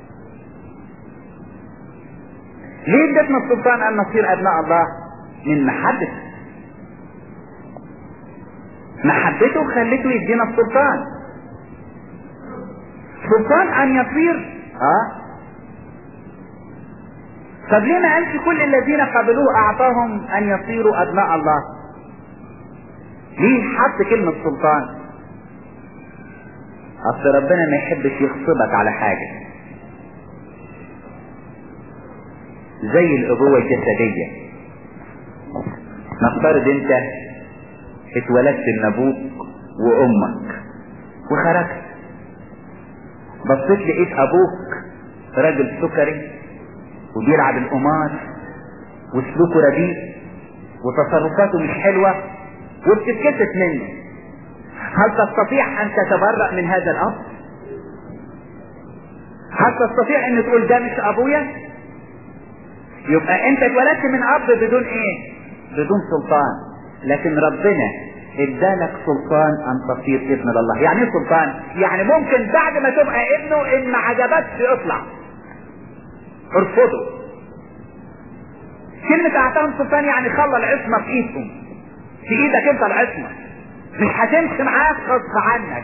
ليه ادتنا السلطان ان نصير ابناء الله من محبته محبته خلته يدينا السلطان سلطان ان يصير اه طب ليه ما قالش كل الذين قبلوه اعطاهم ان يصيروا ابناء الله ليه حط كلمة سلطان اصل ربنا ما يحبش يغصبك على حاجة زي الابوة الجسدية نفترض انت اتولدت من ابوك وامك وخرجت بصيت لقيت ابوك راجل سكري وبيلعب القمار وسلوكه رديء وتصرفاته مش حلوة وبتتكسف منه هل تستطيع ان تتبرأ من هذا الاب هل تستطيع ان تقول ده مش ابويا يبقى انت اتولدت من اب بدون ايه بدون سلطان لكن ربنا ادالك سلطان ان تصير ابن لله يعني ايه سلطان يعني ممكن بعد ما تبقى ابنه ان ما عجبكش اطلع ارفضه كلمة اعطاهم سلطان يعني خلى العصمة في ايدهم في ايدك انت العصمة مش هتمشي معاك غصب عنك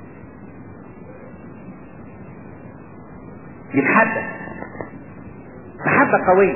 يتحدث محبة قوية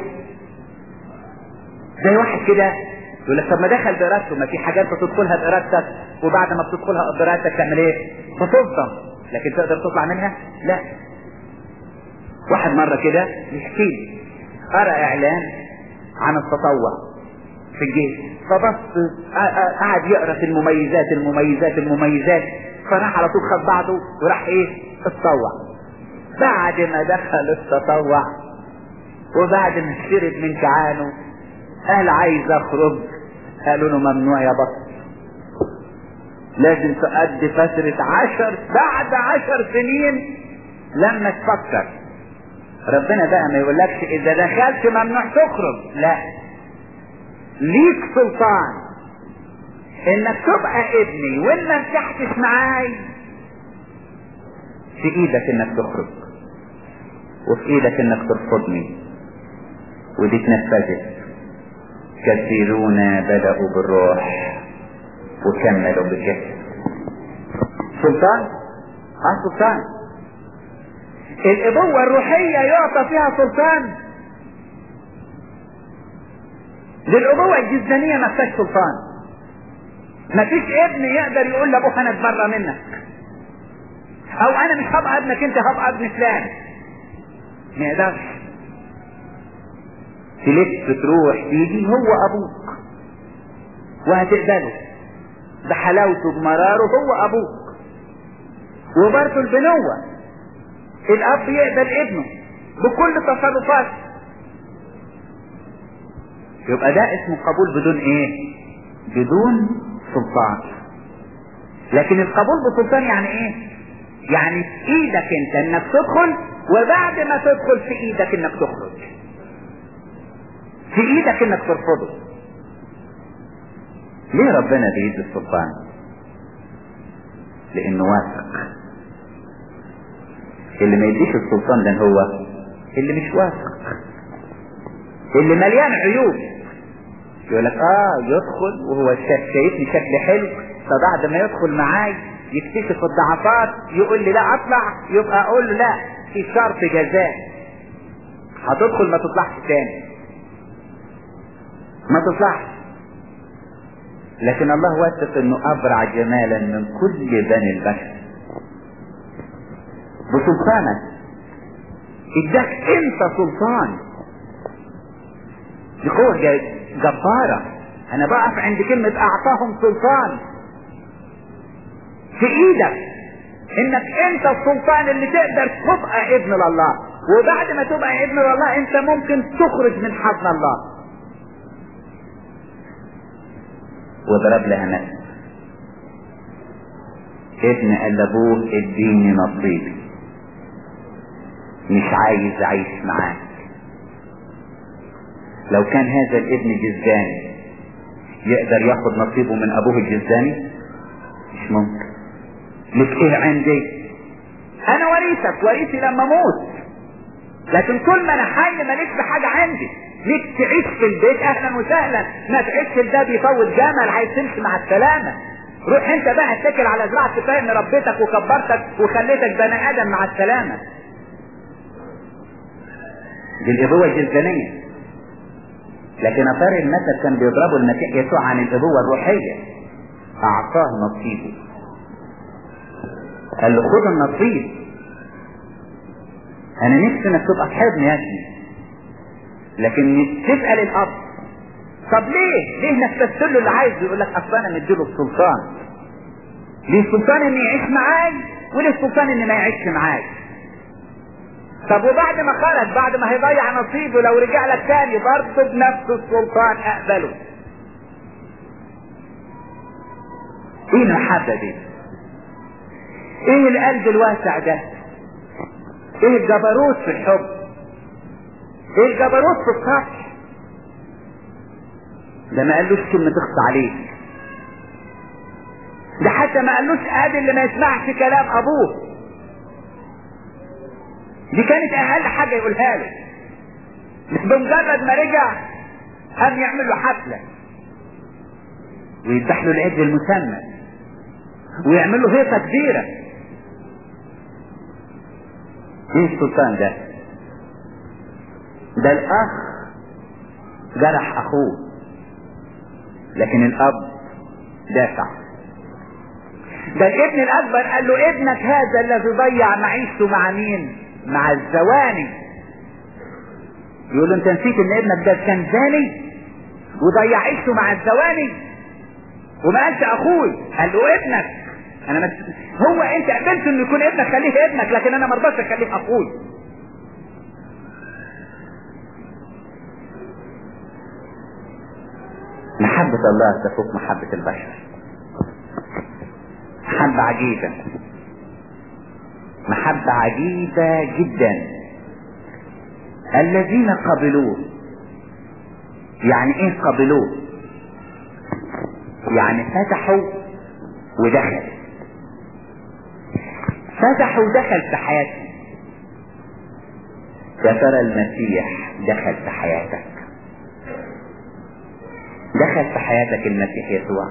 زي واحد كده يقول لك طب ما دخل بارادته ما في حاجات بتدخلها بارادتك وبعد ما بتدخلها بارادتك تعمل ايه؟ بتصدم لكن تقدر تطلع منها؟ لا واحد مرة كده يحكي لي قرأ اعلان عن التطوع في الجيش فبص قعد يقرا في المميزات المميزات المميزات فراح على طول خد بعضه وراح ايه اتطوع بعد ما دخل التطوع وبعد ما شرب من كعانه قال عايز اخرج قالوا له ممنوع يا بطل لازم تؤدي فترة عشر بعد عشر سنين لما تفكر ربنا بقى ما يقولكش اذا دخلت ممنوع تخرج لا ليك سلطان انك تبقى ابني وان ما ارتحتش معاي في ايدك انك تخرج وفي ايدك انك ترفضني ودي اتنفذت كثيرون بدأوا بالروح وكملوا بالجسد سلطان اه سلطان الابوة الروحية يعطى فيها سلطان للابوة الجسدانية ما فيهاش سلطان ما فيش ابن يقدر يقول لابوه انا اتبرى منك او انا مش هبقى ابنك انت هبقى ابن فلان ما يقدرش تلف تروح تيجي هو ابوك وهتقبله بحلاوته بمراره هو ابوك وبرضه البنوة الاب يقبل ابنه بكل تصرفاته يبقى ده اسمه قبول بدون ايه بدون سلطان لكن القبول بسلطان يعني ايه يعني في ايدك انت انك تدخل وبعد ما تدخل في ايدك انك تخرج في ايدك انك ترفضه ليه ربنا بيدي السلطان لانه واثق اللي ما يديش السلطان ده هو اللي مش واثق اللي مليان عيوب يقول لك اه يدخل وهو شايفني شكل حلو فبعد ما يدخل معاي يكتشف الضعفات يقول لي لا اطلع يبقى اقول له لا في شرط جزاء هتدخل ما تطلعش تاني ما تطلعش لكن الله واثق انه ابرع جمالا من كل بني البشر بسلطانك اداك انت سلطان دي قوة جبارة انا بقف عند كلمة اعطاهم سلطان في ايدك انك انت السلطان اللي تقدر تبقى ابن لله وبعد ما تبقى ابن لله انت ممكن تخرج من حضن الله وضرب لها مثل ابن قال لابوه اديني نصيبي مش عايز اعيش معاك لو كان هذا الابن جزاني يقدر ياخد نصيبه من ابوه الجزاني مش ممكن لك ايه عندي انا وريثك وريثي لما اموت لكن كل ما انا حي مالكش حاجه عندي ليك تعيش في البيت اهلا وسهلا ما تعيش الباب يطول جمل عايز تمشي مع السلامه روح انت بقى اتكل على زراعة كفايه ان ربيتك وكبرتك وخليتك بني ادم مع السلامه دي الابوة الجسدانية لكن اثار المثل كان بيضربوا المسيح يسوع عن الابوة الروحية اعطاه نصيبه قال له خد النصيب انا نفسي انك تبقى حضن يا ابني لكن تسأل الاب طب ليه ليه نفذت له اللي عايزه يقول لك اصل انا مديله السلطان ليه السلطان ان يعيش معاي وليه السلطان ان ما يعيش معاي طب وبعد ما خرج بعد ما هيضيع نصيبه لو رجع لك تاني برضه بنفس السلطان اقبله ايه المحبة دي ايه القلب الواسع ده ايه الجبروت في الحب ايه الجبروت في السطح ده ما قالوش كلمة تخص عليك ده حتى ما قالوش ادي اللي ما يسمعش كلام ابوه دي كانت اقل حاجة يقولها له مش بمجرد ما رجع قام يعمل له حفلة ويذبح له العيد المسمى ويعمل له هيصة كبيرة ايه السلطان ده ده الاخ جرح اخوه لكن الاب دافع ده الابن الاكبر قال له ابنك هذا الذي ضيع معيشته مع مين مع الزواني يقول له انت نسيت ان ابنك ده كان زاني وضيع عيشته مع الزواني وما قالش اخوي قال له ابنك انا مس... هو انت قبلت انه يكون ابنك خليه ابنك لكن انا ما رضاش اخليه اخوي محبة الله تفوق محبة البشر محبة عجيبة محبة عجيبة جدا الذين قبلوه يعني ايه قبلوه يعني فتحوا ودخل فتح ودخل في حياتهم يا ترى المسيح دخل في حياتك دخل في حياتك المسيح يسوع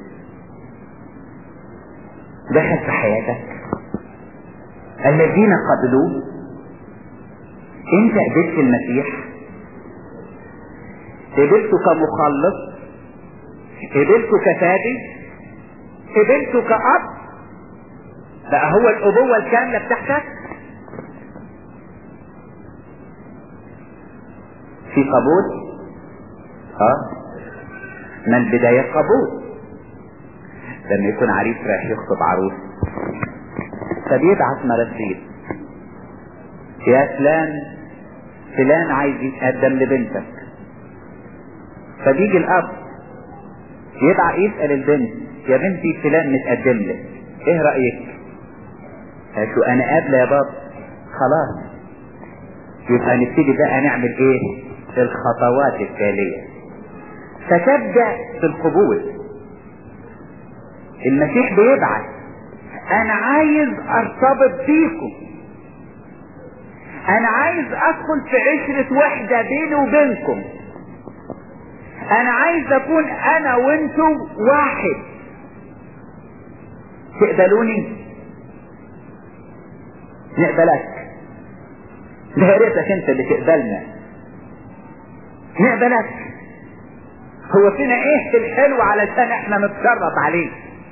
دخل في حياتك الذين قبلوه انت قبلت المسيح قبلته كمخلص قبلته كفادي قبلته كأب بقى هو الأبوة الكاملة بتاعتك في قبول اه من البداية قبول لما يكون عريس رايح يخطب عروس فبيبعت مراسيل يا فلان فلان عايز يتقدم لبنتك فبيجي الاب يبعت يسأل البنت يا بنتي فلان متقدم لك ايه رأيك قالت له انا قابله يا بابا خلاص يبقى نبتدي بقى نعمل ايه الخطوات التالية فتبدأ في القبول المسيح بيبعت انا عايز ارتبط بيكم انا عايز ادخل في عشرة وحدة بيني وبينكم انا عايز اكون انا وانتم واحد تقبلوني نقبلك ده يا ريتك انت اللي تقبلنا نقبلك هو فينا ايه الحلو علشان احنا نتشرط عليه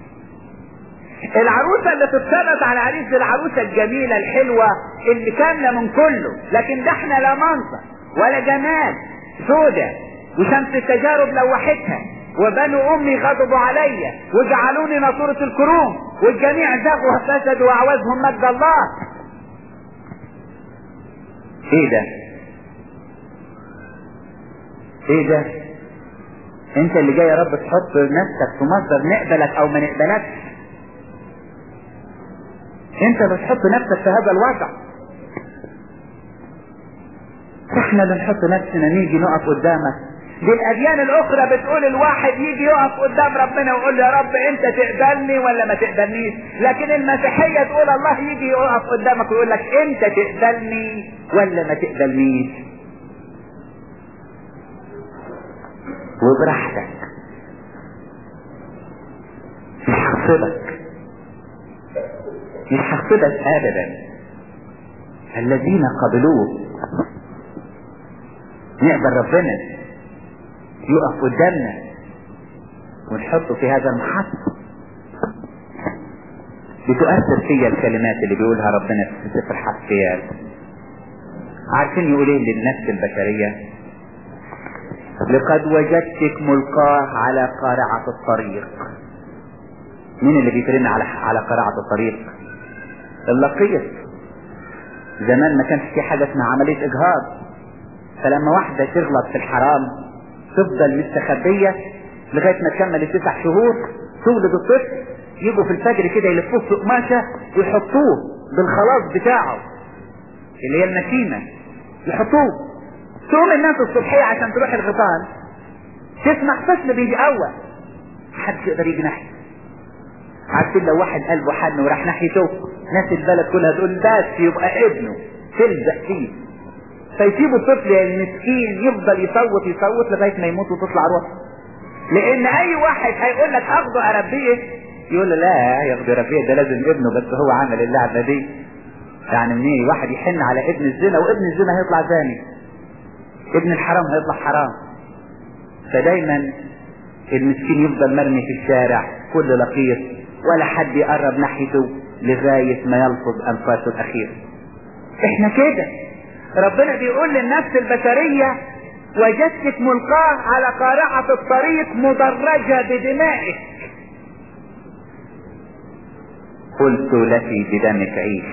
العروسة اللي تتشرط على العريس دي العروسة الجميلة الحلوة اللي كاملة من كله لكن ده احنا لا منظر ولا جمال سودة وشمس التجارب لوحتها وبنو امي غضبوا عليا وجعلوني ناصورة الكروم والجميع زغوا فسدوا واعوزهم مجد الله ايه ده ايه ده انت اللي جاي يا رب تحط نفسك في مصدر نقبلك او ما نقبلكش انت بتحط نفسك في هذا الوضع احنا اللي نحط نفسنا نيجي نقف قدامك دي الاديان الاخرى بتقول الواحد يجي يقف قدام ربنا ويقول له يا رب انت تقبلني ولا ما تقبلنيش لكن المسيحية تقول الله يجي يقف قدامك ويقول لك انت تقبلني ولا ما تقبلنيش وبراحتك مش هحسبك مش هحسبك ابدا الذين قبلوه نقبل ربنا يقف قدامنا ونحطه في هذا المحط بتؤثر فيا الكلمات اللي بيقولها ربنا في سفر حسيات عارفين يقول ايه للنفس البشرية لقد وجدتك ملقاه على قارعة الطريق مين اللي بيترمي على على قارعة الطريق اللقيط زمان ما كانش في حاجة اسمها عملية اجهاض فلما واحدة تغلط في الحرام تفضل مستخبية لغاية ما تكمل التسع شهور تولد الطفل يجوا في الفجر كده يلفوه في قماشة ويحطوه بالخلاص بتاعه اللي هي الماكينة يحطوه تقوم الناس الصبحية عشان تروح الغيطان تسمع طفل بيتقوى محدش يقدر يجي ناحيته عارفين لو واحد قلبه حن وراح ناحيته ناس البلد كلها تقول بس يبقى ابنه تلزق فيه فيسيبوا الطفل المسكين يفضل يصوت يصوت لغايه ما يموت وتطلع روحه لان اي واحد هيقول لك اخده اربيه يقول له لا ياخده اربيه ده لازم ابنه بس هو عمل اللعبه دي يعني منين واحد يحن على ابن الزنا وابن الزنا هيطلع زاني ابن الحرام هيطلع حرام فدايما المسكين يفضل مرمي في الشارع كل لقيط ولا حد يقرب ناحيته لغاية ما يلفظ أنفاسه الأخيرة احنا كده ربنا بيقول للنفس البشرية وجدتك ملقاه على قارعة الطريق مدرجة بدمائك قلت لك بدمك عيش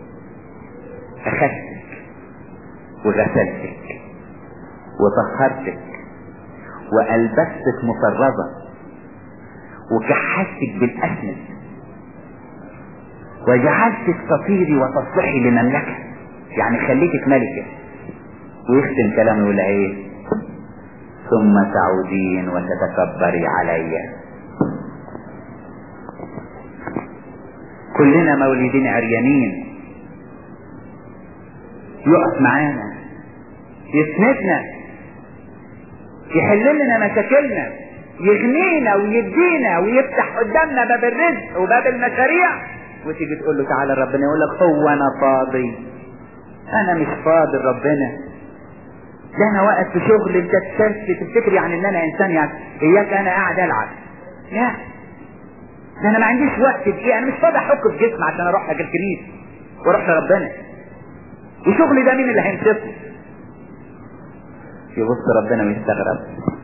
أخذتك وغسلتك وطهرتك وألبستك مفرزة وكحلتك بالأسند وجعلتك تطيري وتصلحي لمملكة يعني خليتك ملكة ويختم كلامه يقول ايه ثم تعودين وتتكبري علي كلنا مولودين عريانين يقف معانا يسندنا يحل لنا مشاكلنا يغنينا ويدينا ويفتح قدامنا باب الرزق وباب المشاريع وتيجي تقول له تعالى ربنا يقول لك هو انا فاضي انا مش فاضي ربنا ده انا واقف في شغل انت تفتكر يعني ان انا انسان يعني اياك انا قاعد العب لا ده انا ما عنديش وقت دقيقه انا مش فاضي احك في جسمي عشان اروح لك الكنيسه واروح لربنا وشغلي ده مين اللي هيمسكه يبص ربنا ويستغرب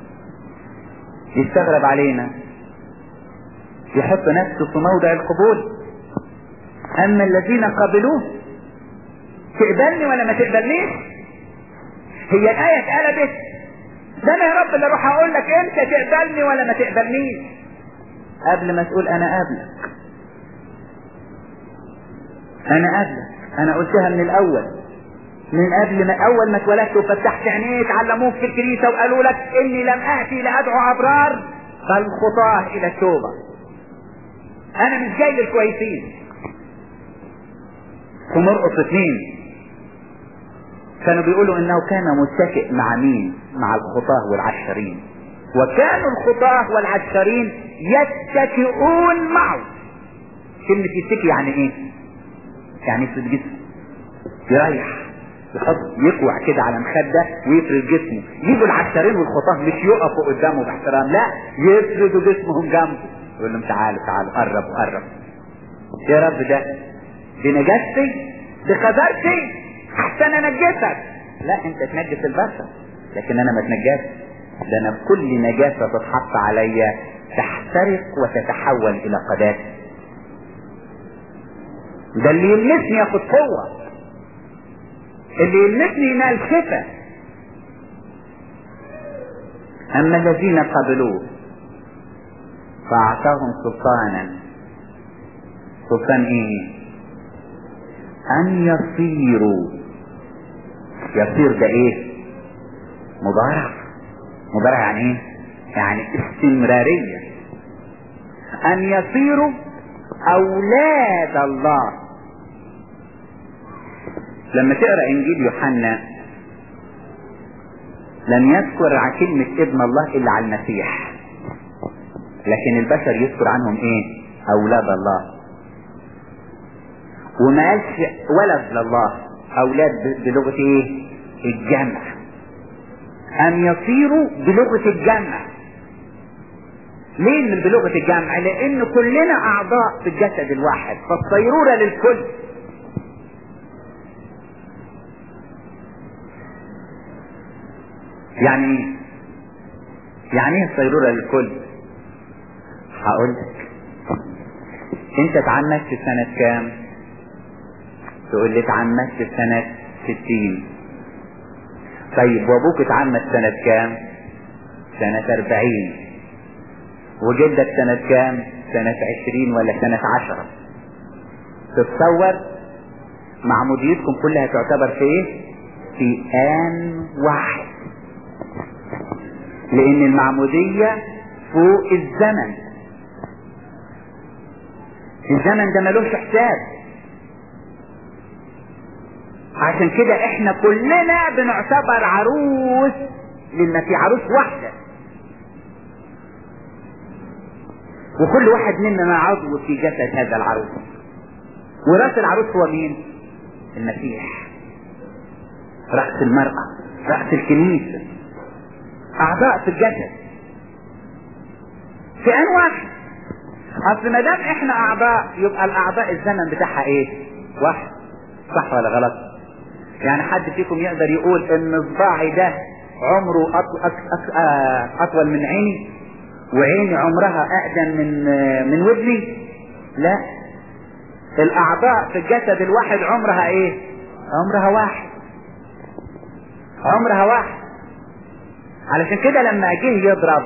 يستغرب علينا يحط نفسه في موضع القبول اما الذين قبلوه تقبلني ولا ما تقبلنيش هي الآية اتقلبت ده انا يا رب اللي اروح اقول لك انت تقبلني ولا ما تقبلنيش قبل ما تقول انا قابلك انا قابلك انا قلتها من الاول من قبل ما اول ما اتولدت وفتحت عينيك علموك في الكنيسة وقالوا لك اني لم اتي لادعو ابرار بل خطاه الى التوبة انا مش جاي للكويسين في مرقص اثنين كانوا بيقولوا انه كان متكئ مع مين مع الخطاه والعشرين وكانوا الخطاه والعشرين يتكئون معه كلمة يتكي يعني ايه يعني يفرد جسمه يريح يحط يكوع كده على مخدة ويفرد جسمه يجوا العشرين والخطاه مش يقفوا قدامه باحترام لا يفردوا جسمهم جنبه يقول لهم تعالوا تعالوا قرب قرب يا رب ده بنجاستي بقدرتي احسن انجسك لا انت تنجس البشر لكن انا ما اتنجسش ده انا بكل نجاسة تتحط عليا تحترق وتتحول الى قداسة ده اللي يلمسني ياخد قوة اللي يلمسني ينال شفاء اما الذين قبلوه فاعطاهم سلطانا سلطان ايه ان يصيروا يصير ده ايه مضارع مضارع يعني ايه يعني استمرارية ان يصيروا اولاد الله لما تقرا انجيل يوحنا لم يذكر عن كلمة ابن الله الا على المسيح لكن البشر يذكر عنهم ايه اولاد الله وما قالش ولد لله اولاد بلغة ايه الجمع ان يصيروا بلغة الجمع ليه من بلغة الجمع لان كلنا اعضاء في الجسد الواحد فالصيرورة للكل يعني ايه يعني ايه الصيرورة للكل هقول لك انت اتعمدت في سنة كام تقول لي اتعمدت في سنة ستين طيب وابوك اتعمد سنة كام سنة اربعين وجدك سنة كام سنة عشرين ولا سنة عشرة تتصور معموديتكم كلها تعتبر في ايه في آن واحد لان المعمودية فوق الزمن الزمن ده ملوش حساب عشان كده احنا كلنا بنعتبر عروس للمسيح عروس واحدة وكل واحد مننا عضو في جسد هذا العروس وراس العروس هو مين المسيح رأس المرأة رأس الكنيسة أعضاء في الجسد في آن واحد أصل ما دام إحنا أعضاء يبقى الأعضاء الزمن بتاعها إيه؟ واحد صح ولا غلط؟ يعني حد فيكم يقدر يقول إن صباعي ده عمره أطول, أطول من عيني وعيني عمرها أقدم من من ودني؟ لا الأعضاء في الجسد الواحد عمرها إيه؟ عمرها واحد عمرها واحد علشان كده لما جه يضرب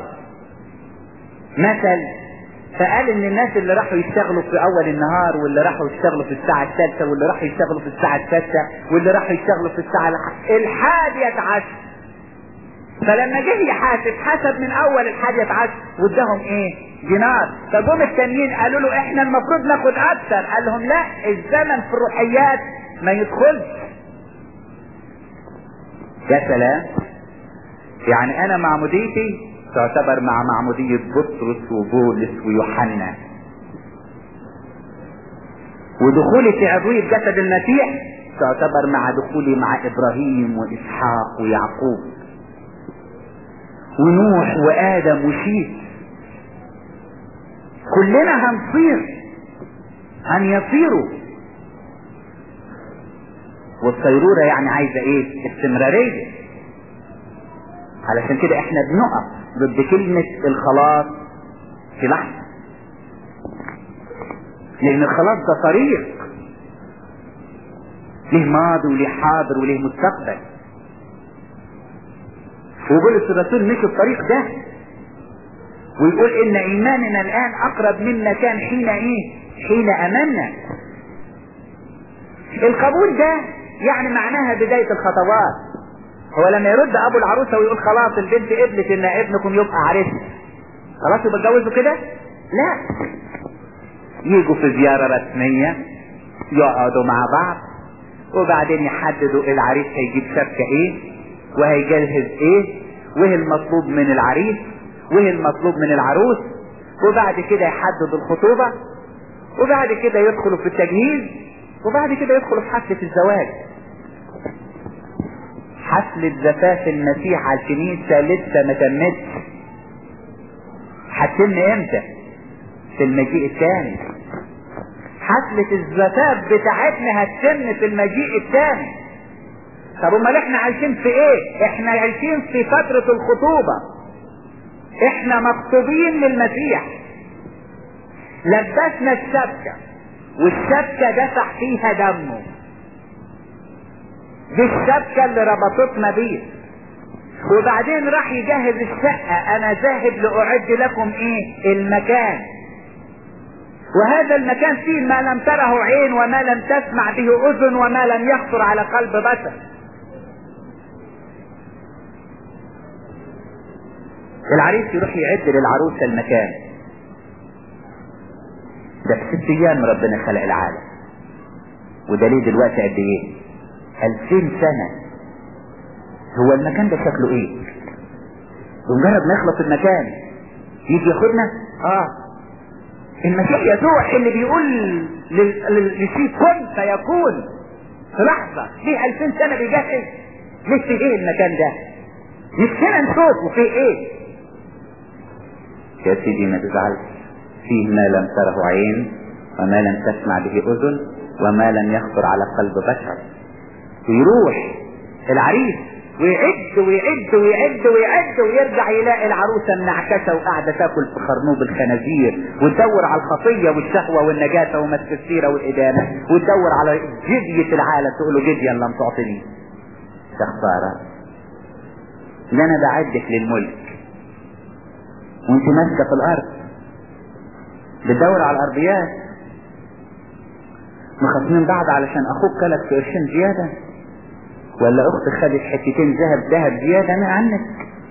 مثل فقال ان الناس اللي راحوا يشتغلوا في اول النهار واللي راحوا يشتغلوا في الساعة الثالثة واللي راحوا يشتغلوا في الساعة السادسة واللي راحوا يشتغلوا في الساعة الحادية عشر فلما جه يحاسب حسب من اول الحادية عشر واداهم ايه دينار فجم التانيين قالوا له احنا المفروض ناخد اكثر قال لهم لا الزمن في الروحيات ما يدخلش يا سلام يعني انا معموديتي تعتبر مع معمودية بطرس وبولس ويوحنا ودخولي في عضوية جسد المسيح تعتبر مع دخولي مع ابراهيم واسحاق ويعقوب ونوح وادم وشيث كلنا هنصير ان يصيروا والصيرورة يعني عايزة ايه استمرارية علشان كده احنا بنقف ضد كلمة الخلاص في لحظة لان الخلاص ده طريق ليه ماضي وليه حاضر وليه مستقبل وبولس الرسول مشي الطريق ده ويقول ان ايماننا الان اقرب مما كان حين ايه حين امنا القبول ده يعني معناها بداية الخطوات هو لما يرد ابو العروسة ويقول خلاص البنت قبلت ان ابنكم يبقى عريسها خلاص يبقى اتجوزوا كده لا يجوا في زيارة رسمية يقعدوا مع بعض وبعدين يحددوا العريس هيجيب شبكة ايه وهيجهز ايه وايه المطلوب من العريس وايه المطلوب من العروس وبعد كده يحددوا الخطوبة وبعد كده يدخلوا في التجهيز وبعد كده يدخلوا في حفلة الزواج حفلة زفاف المسيح على الكنيسة لسه ما تمتش هتتم امتى في المجيء الثاني حفلة الزفاف بتاعتنا هتتم في المجيء الثاني طب امال احنا عايشين في ايه احنا عايشين في فترة الخطوبة احنا مخطوبين للمسيح لبسنا الشبكة والشبكة دفع فيها دمه دي الشبكة اللي ربطتنا بيه وبعدين راح يجهز الشقة انا ذاهب لاعد لكم ايه المكان وهذا المكان فيه ما لم تره عين وما لم تسمع به اذن وما لم يخطر على قلب بشر العريس يروح يعد للعروسة المكان ده في ست ايام ربنا خلق العالم وده ليه دلوقتي قد ايه الفين سنة هو المكان ده شكله ايه بمجرد ما يخلص المكان يجي ياخدنا اه المسيح يسوع اللي بيقول للشيء كن فيكون في لحظة ليه الفين سنة بيجهز ليه في ايه المكان ده نفسنا نشوفه في ايه يا سيدي ما تزعلش فيه ما لم تره عين وما لم تسمع به اذن وما لم يخطر على قلب بشر ويروح العريس ويعد ويعد ويعد ويعد ويرجع يلاقي العروسة منعكشة وقاعدة تاكل في خرنوب الخنازير وتدور على الخطية والشهوة والنجاسة ومسك السيرة والإدانة وتدور على جدية العالم تقول له جديا لم تعطني يا خسارة ده أنا بعدك للملك وانت ماسكة في الأرض بتدور على الأرضيات مخاصمين بعض علشان أخوك كلك في قرشين زيادة ولا اخت خدت حتتين ذهب ذهب زيادة من عنك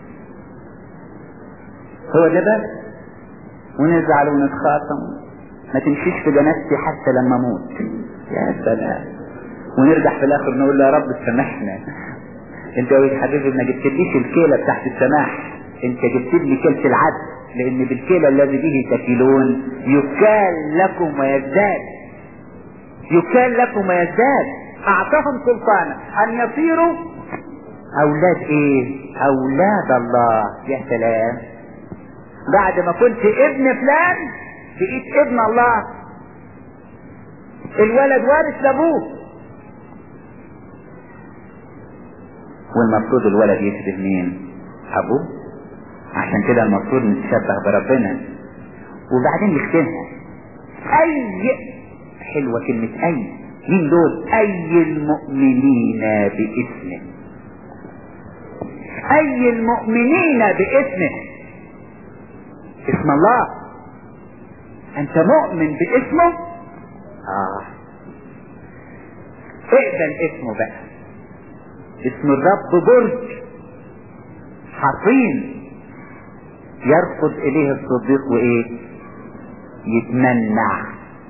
هو ده بس ونزعل ونتخاصم ما تمشيش في جنازتي حتى لما اموت يا سلام ونرجع في الاخر نقول له يا رب سامحنا انت يا حبيبي ما جبتليش الكيلة بتاعت السماح انت جبت لي كيلة العدل لان بالكيلة الذي به تكيلون يكال لكم ويزداد يكال لكم ويزداد اعطاهم سلطانا ان يصيروا اولاد ايه اولاد الله يا سلام بعد ما كنت ابن فلان بقيت ابن الله الولد وارث لابوه والمفروض الولد يشبه مين ابوه عشان كده المفروض نتشبه بربنا وبعدين يختمها اي حلوة كلمة اي مين دول اي المؤمنين باسمه اي المؤمنين باسمه اسم الله انت مؤمن باسمه اه اقبل اسمه بقى اسم الرب برج حصين يركض اليه الصديق وايه يتمنع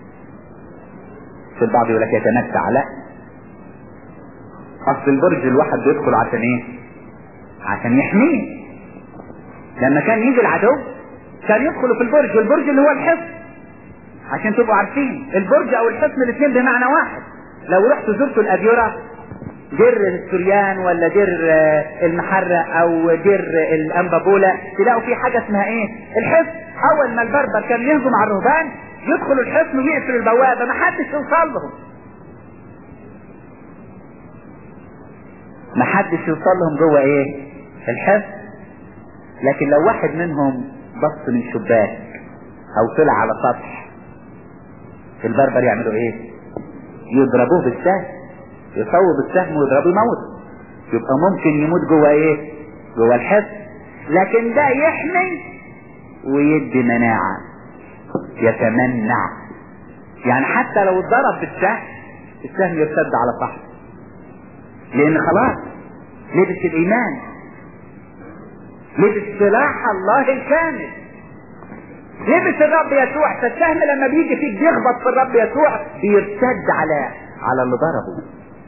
في البعض يقول لك يتمتع لا اصل البرج الواحد بيدخل عشان ايه عشان يحميه لما كان يجي العدو كان يدخلوا في البرج والبرج اللي هو الحصن عشان تبقوا عارفين البرج او الحصن الاثنين بمعنى واحد لو رحتوا زرتوا الاديره دير السريان ولا دير المحرة او دير الانبابولة تلاقوا في حاجة اسمها ايه الحصن اول ما البربر كان يهجم على الرهبان يدخلوا الحصن ويقفلوا البوابة ما حدش يوصل لهم ما حدش يوصل لهم جوه ايه الحصن لكن لو واحد منهم بص من شباك او طلع على سطح البربر يعملوا ايه يضربوه بالسهم يصوب السهم ويضربه يموت يبقى ممكن يموت جوه ايه جوه الحصن لكن ده يحمي ويدي مناعة يتمنع يعني حتى لو اتضرب بالسهم السهم يرتد على صاحبه لان خلاص لبس الايمان لبس سلاح الله الكامل لبس الرب يسوع فالسهم لما بيجي فيك بيخبط في الرب يسوع بيرتد على على اللي ضربه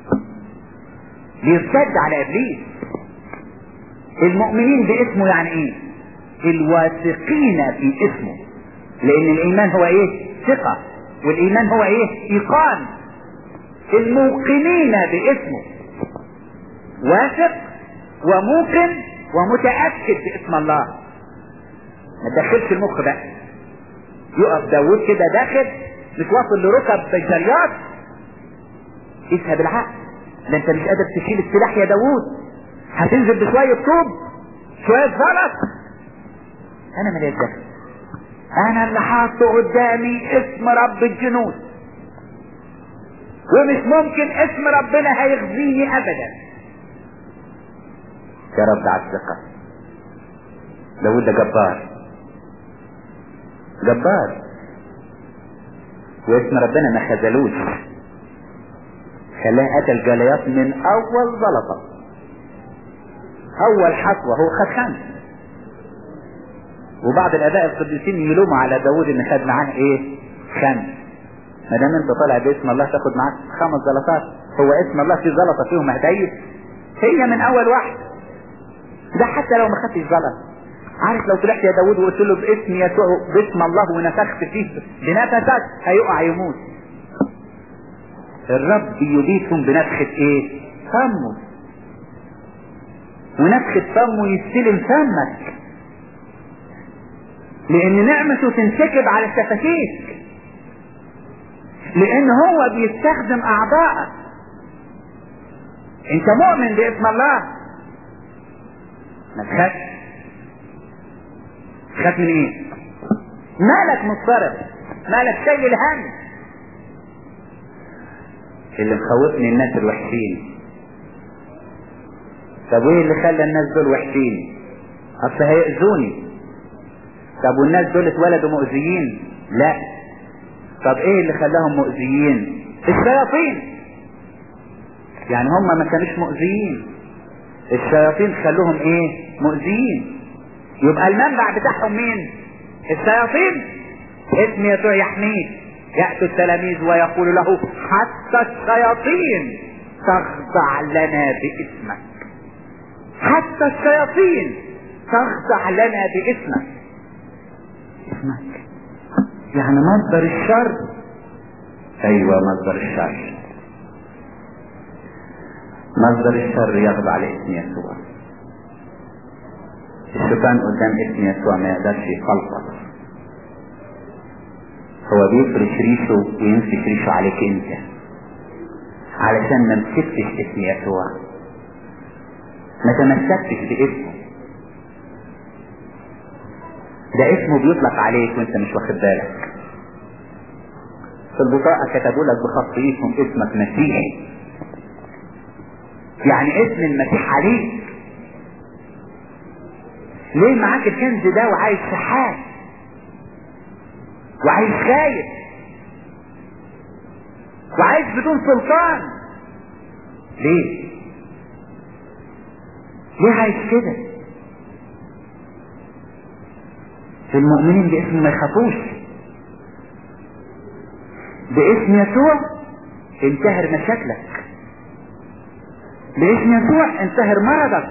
بيرتد على ابليس المؤمنين باسمه يعني ايه الواثقين في اسمه لان الايمان هو ايه ثقة والايمان هو ايه ايقان الموقنين باسمه واثق وموقن ومتأكد باسم الله ما تدخلش المخ بقى يقف داوود كده داخل مش واصل لركب الجريات قيسها بالعقل ده انت مش قادر تشيل السلاح يا داوود هتنزل بشوية طوب شوية زلط انا ماليش دخل انا اللي حاطه قدامي اسم رب الجنود ومش ممكن اسم ربنا هيخزيني ابدا يا رب على الثقة داود ده جبار جبار واسم ربنا ما خذلوش خلاه قتل جليات من اول زلطة اول حصوة هو خد خمس وبعض الاباء القديسين يلوموا على داود ان خد معاه ايه خمس ما دام انت طالع باسم الله تاخد معاك خمس زلطات هو اسم الله في زلطة فيهم هدايس هي من اول واحد ده حتى لو ما خدتش زلط عارف لو طلعت يا داود وقلت له باسم يسوع باسم الله ونفخت فيه بنفسك هيقع يموت الرب يبيتهم بنفخة ايه فمه ونفخة فمه يستلم فمك لان نعمته تنسكب على شفتيك لان هو بيستخدم اعضائك انت مؤمن باسم الله ما تخافش تخاف من ايه مالك مضطرب مالك شايل الهم اللي مخوفني الناس الوحشين طب وايه اللي خلى الناس دول وحشين اصل هيأذوني طب والناس دول اتولدوا مؤذيين لا طب ايه اللي خلاهم مؤذيين الشياطين يعني هم ما كانوش مؤذيين الشياطين خلوهم ايه مؤذيين يبقى المنبع بتاعهم مين الشياطين اسم يسوع يحميه يأتي التلاميذ ويقول له حتى الشياطين تخضع لنا باسمك حتى الشياطين تخضع لنا باسمك اسمك يعني مصدر الشر ايوه مصدر الشر مصدر الشر يخضع لاسم يسوع الشيطان قدام اسم يسوع ما يقدرش يخلصك هو بيفرش ريشه وينفش ريشه عليك انت علشان ما مسكتش اسم يسوع ما تمسكتش باسمه ده اسمه بيطلق عليك وانت مش واخد بالك في البطاقة كتبوا لك بخط ايدهم اسمك مسيحي يعني اسم المسيح عليك ليه معاك الكنز ده وعايز شحات وعايز خايف وعايز بدون سلطان ليه ليه عايز كده المؤمنين باسم ما يخافوش باسم يسوع انتهر مشاكلك باسم يسوع انتهر مرضك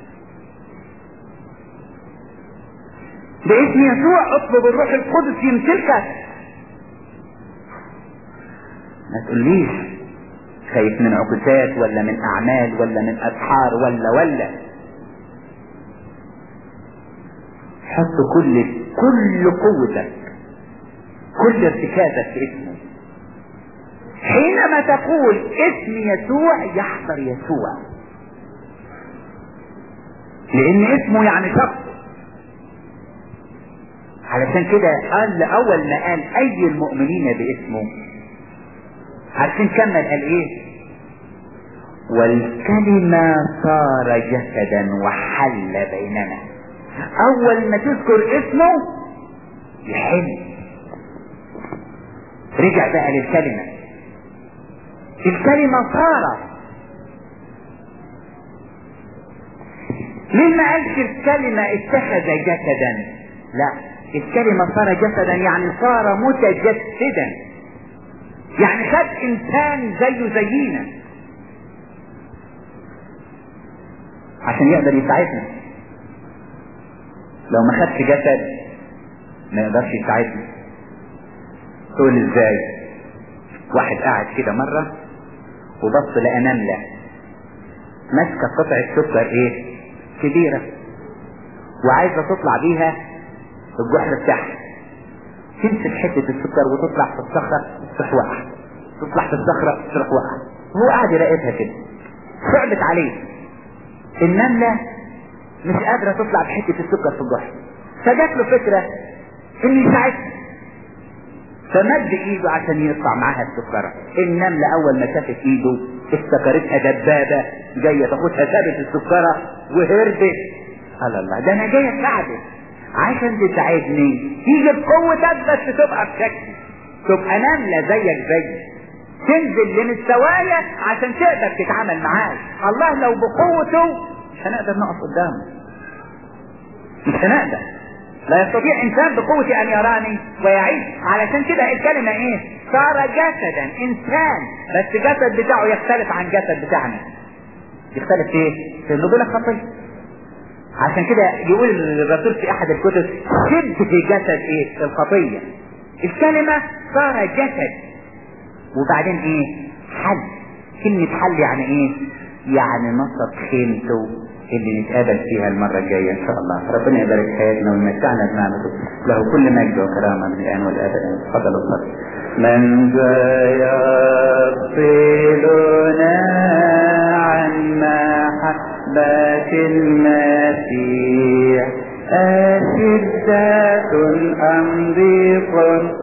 باسم يسوع اطلب الروح القدس يمسكك ما تقوليش خايف من عكسات ولا من اعمال ولا من اسحار ولا ولا حط كل كل قوتك كل ارتكازك في اسمه حينما تقول اسم يسوع يحضر يسوع لان اسمه يعني شخص علشان كده قال اول ما قال اي المؤمنين باسمه عارفين كمل قال ايه والكلمة صار جسدا وحل بيننا اول ما تذكر اسمه يحل رجع بقى للكلمة الكلمة صار ليه ما قالش الكلمة اتخذ جسدا لا الكلمة صار جسدا يعني صار متجسدا يعني خد انسان زيه زينا عشان يقدر يساعدنا لو ما خدش جسد ما يقدرش يساعدنا تقول ازاي واحد قاعد كده مرة وبص لقى نملة ماسكة قطعة سكر ايه كبيرة وعايزة تطلع بيها الجحر بتاعها تمسك حتة السكر وتطلع في الصخرة تروح واقعة تطلع في الصخرة تروح واقعة هو قاعد يراقبها كده صعبت عليه النملة مش قادرة تطلع بحتة السكر في الجحر فجات له فكرة ان يساعدها فمد ايده عشان يقطع معاها السكرة النملة اول ما شافت ايده افتكرتها دبابة جاية تاخدها سابت السكرة وهربت قال الله ده انا جاي اساعدك عشان تساعدني تيجي بقوتك بس تبقى بشكل تبقى نملة زيك زي تنزل لمستوايا عشان تقدر تتعامل معاه الله لو بقوته مش هنقدر نقف قدامه مش هنقدر لا يستطيع انسان بقوتي ان يراني ويعيش علشان كده الكلمة ايه صار جسدا انسان بس الجسد بتاعه يختلف عن جسد بتاعنا يختلف في ايه في انه بلا خطيه عشان كده يقول الرسول في احد الكتب شبه جسد ايه الخطية الكلمة صار جسد وبعدين ايه حل كلمة حل يعني ايه يعني نصب خيمته اللي نتقابل فيها المرة الجاية إن شاء الله ربنا يبارك حياتنا ويمتعنا بنعمته له كل مجد وكرامة من الآن والأبد تفضل وصل من ذا يفصلنا عن محبة المسيح أشدة أم ضيق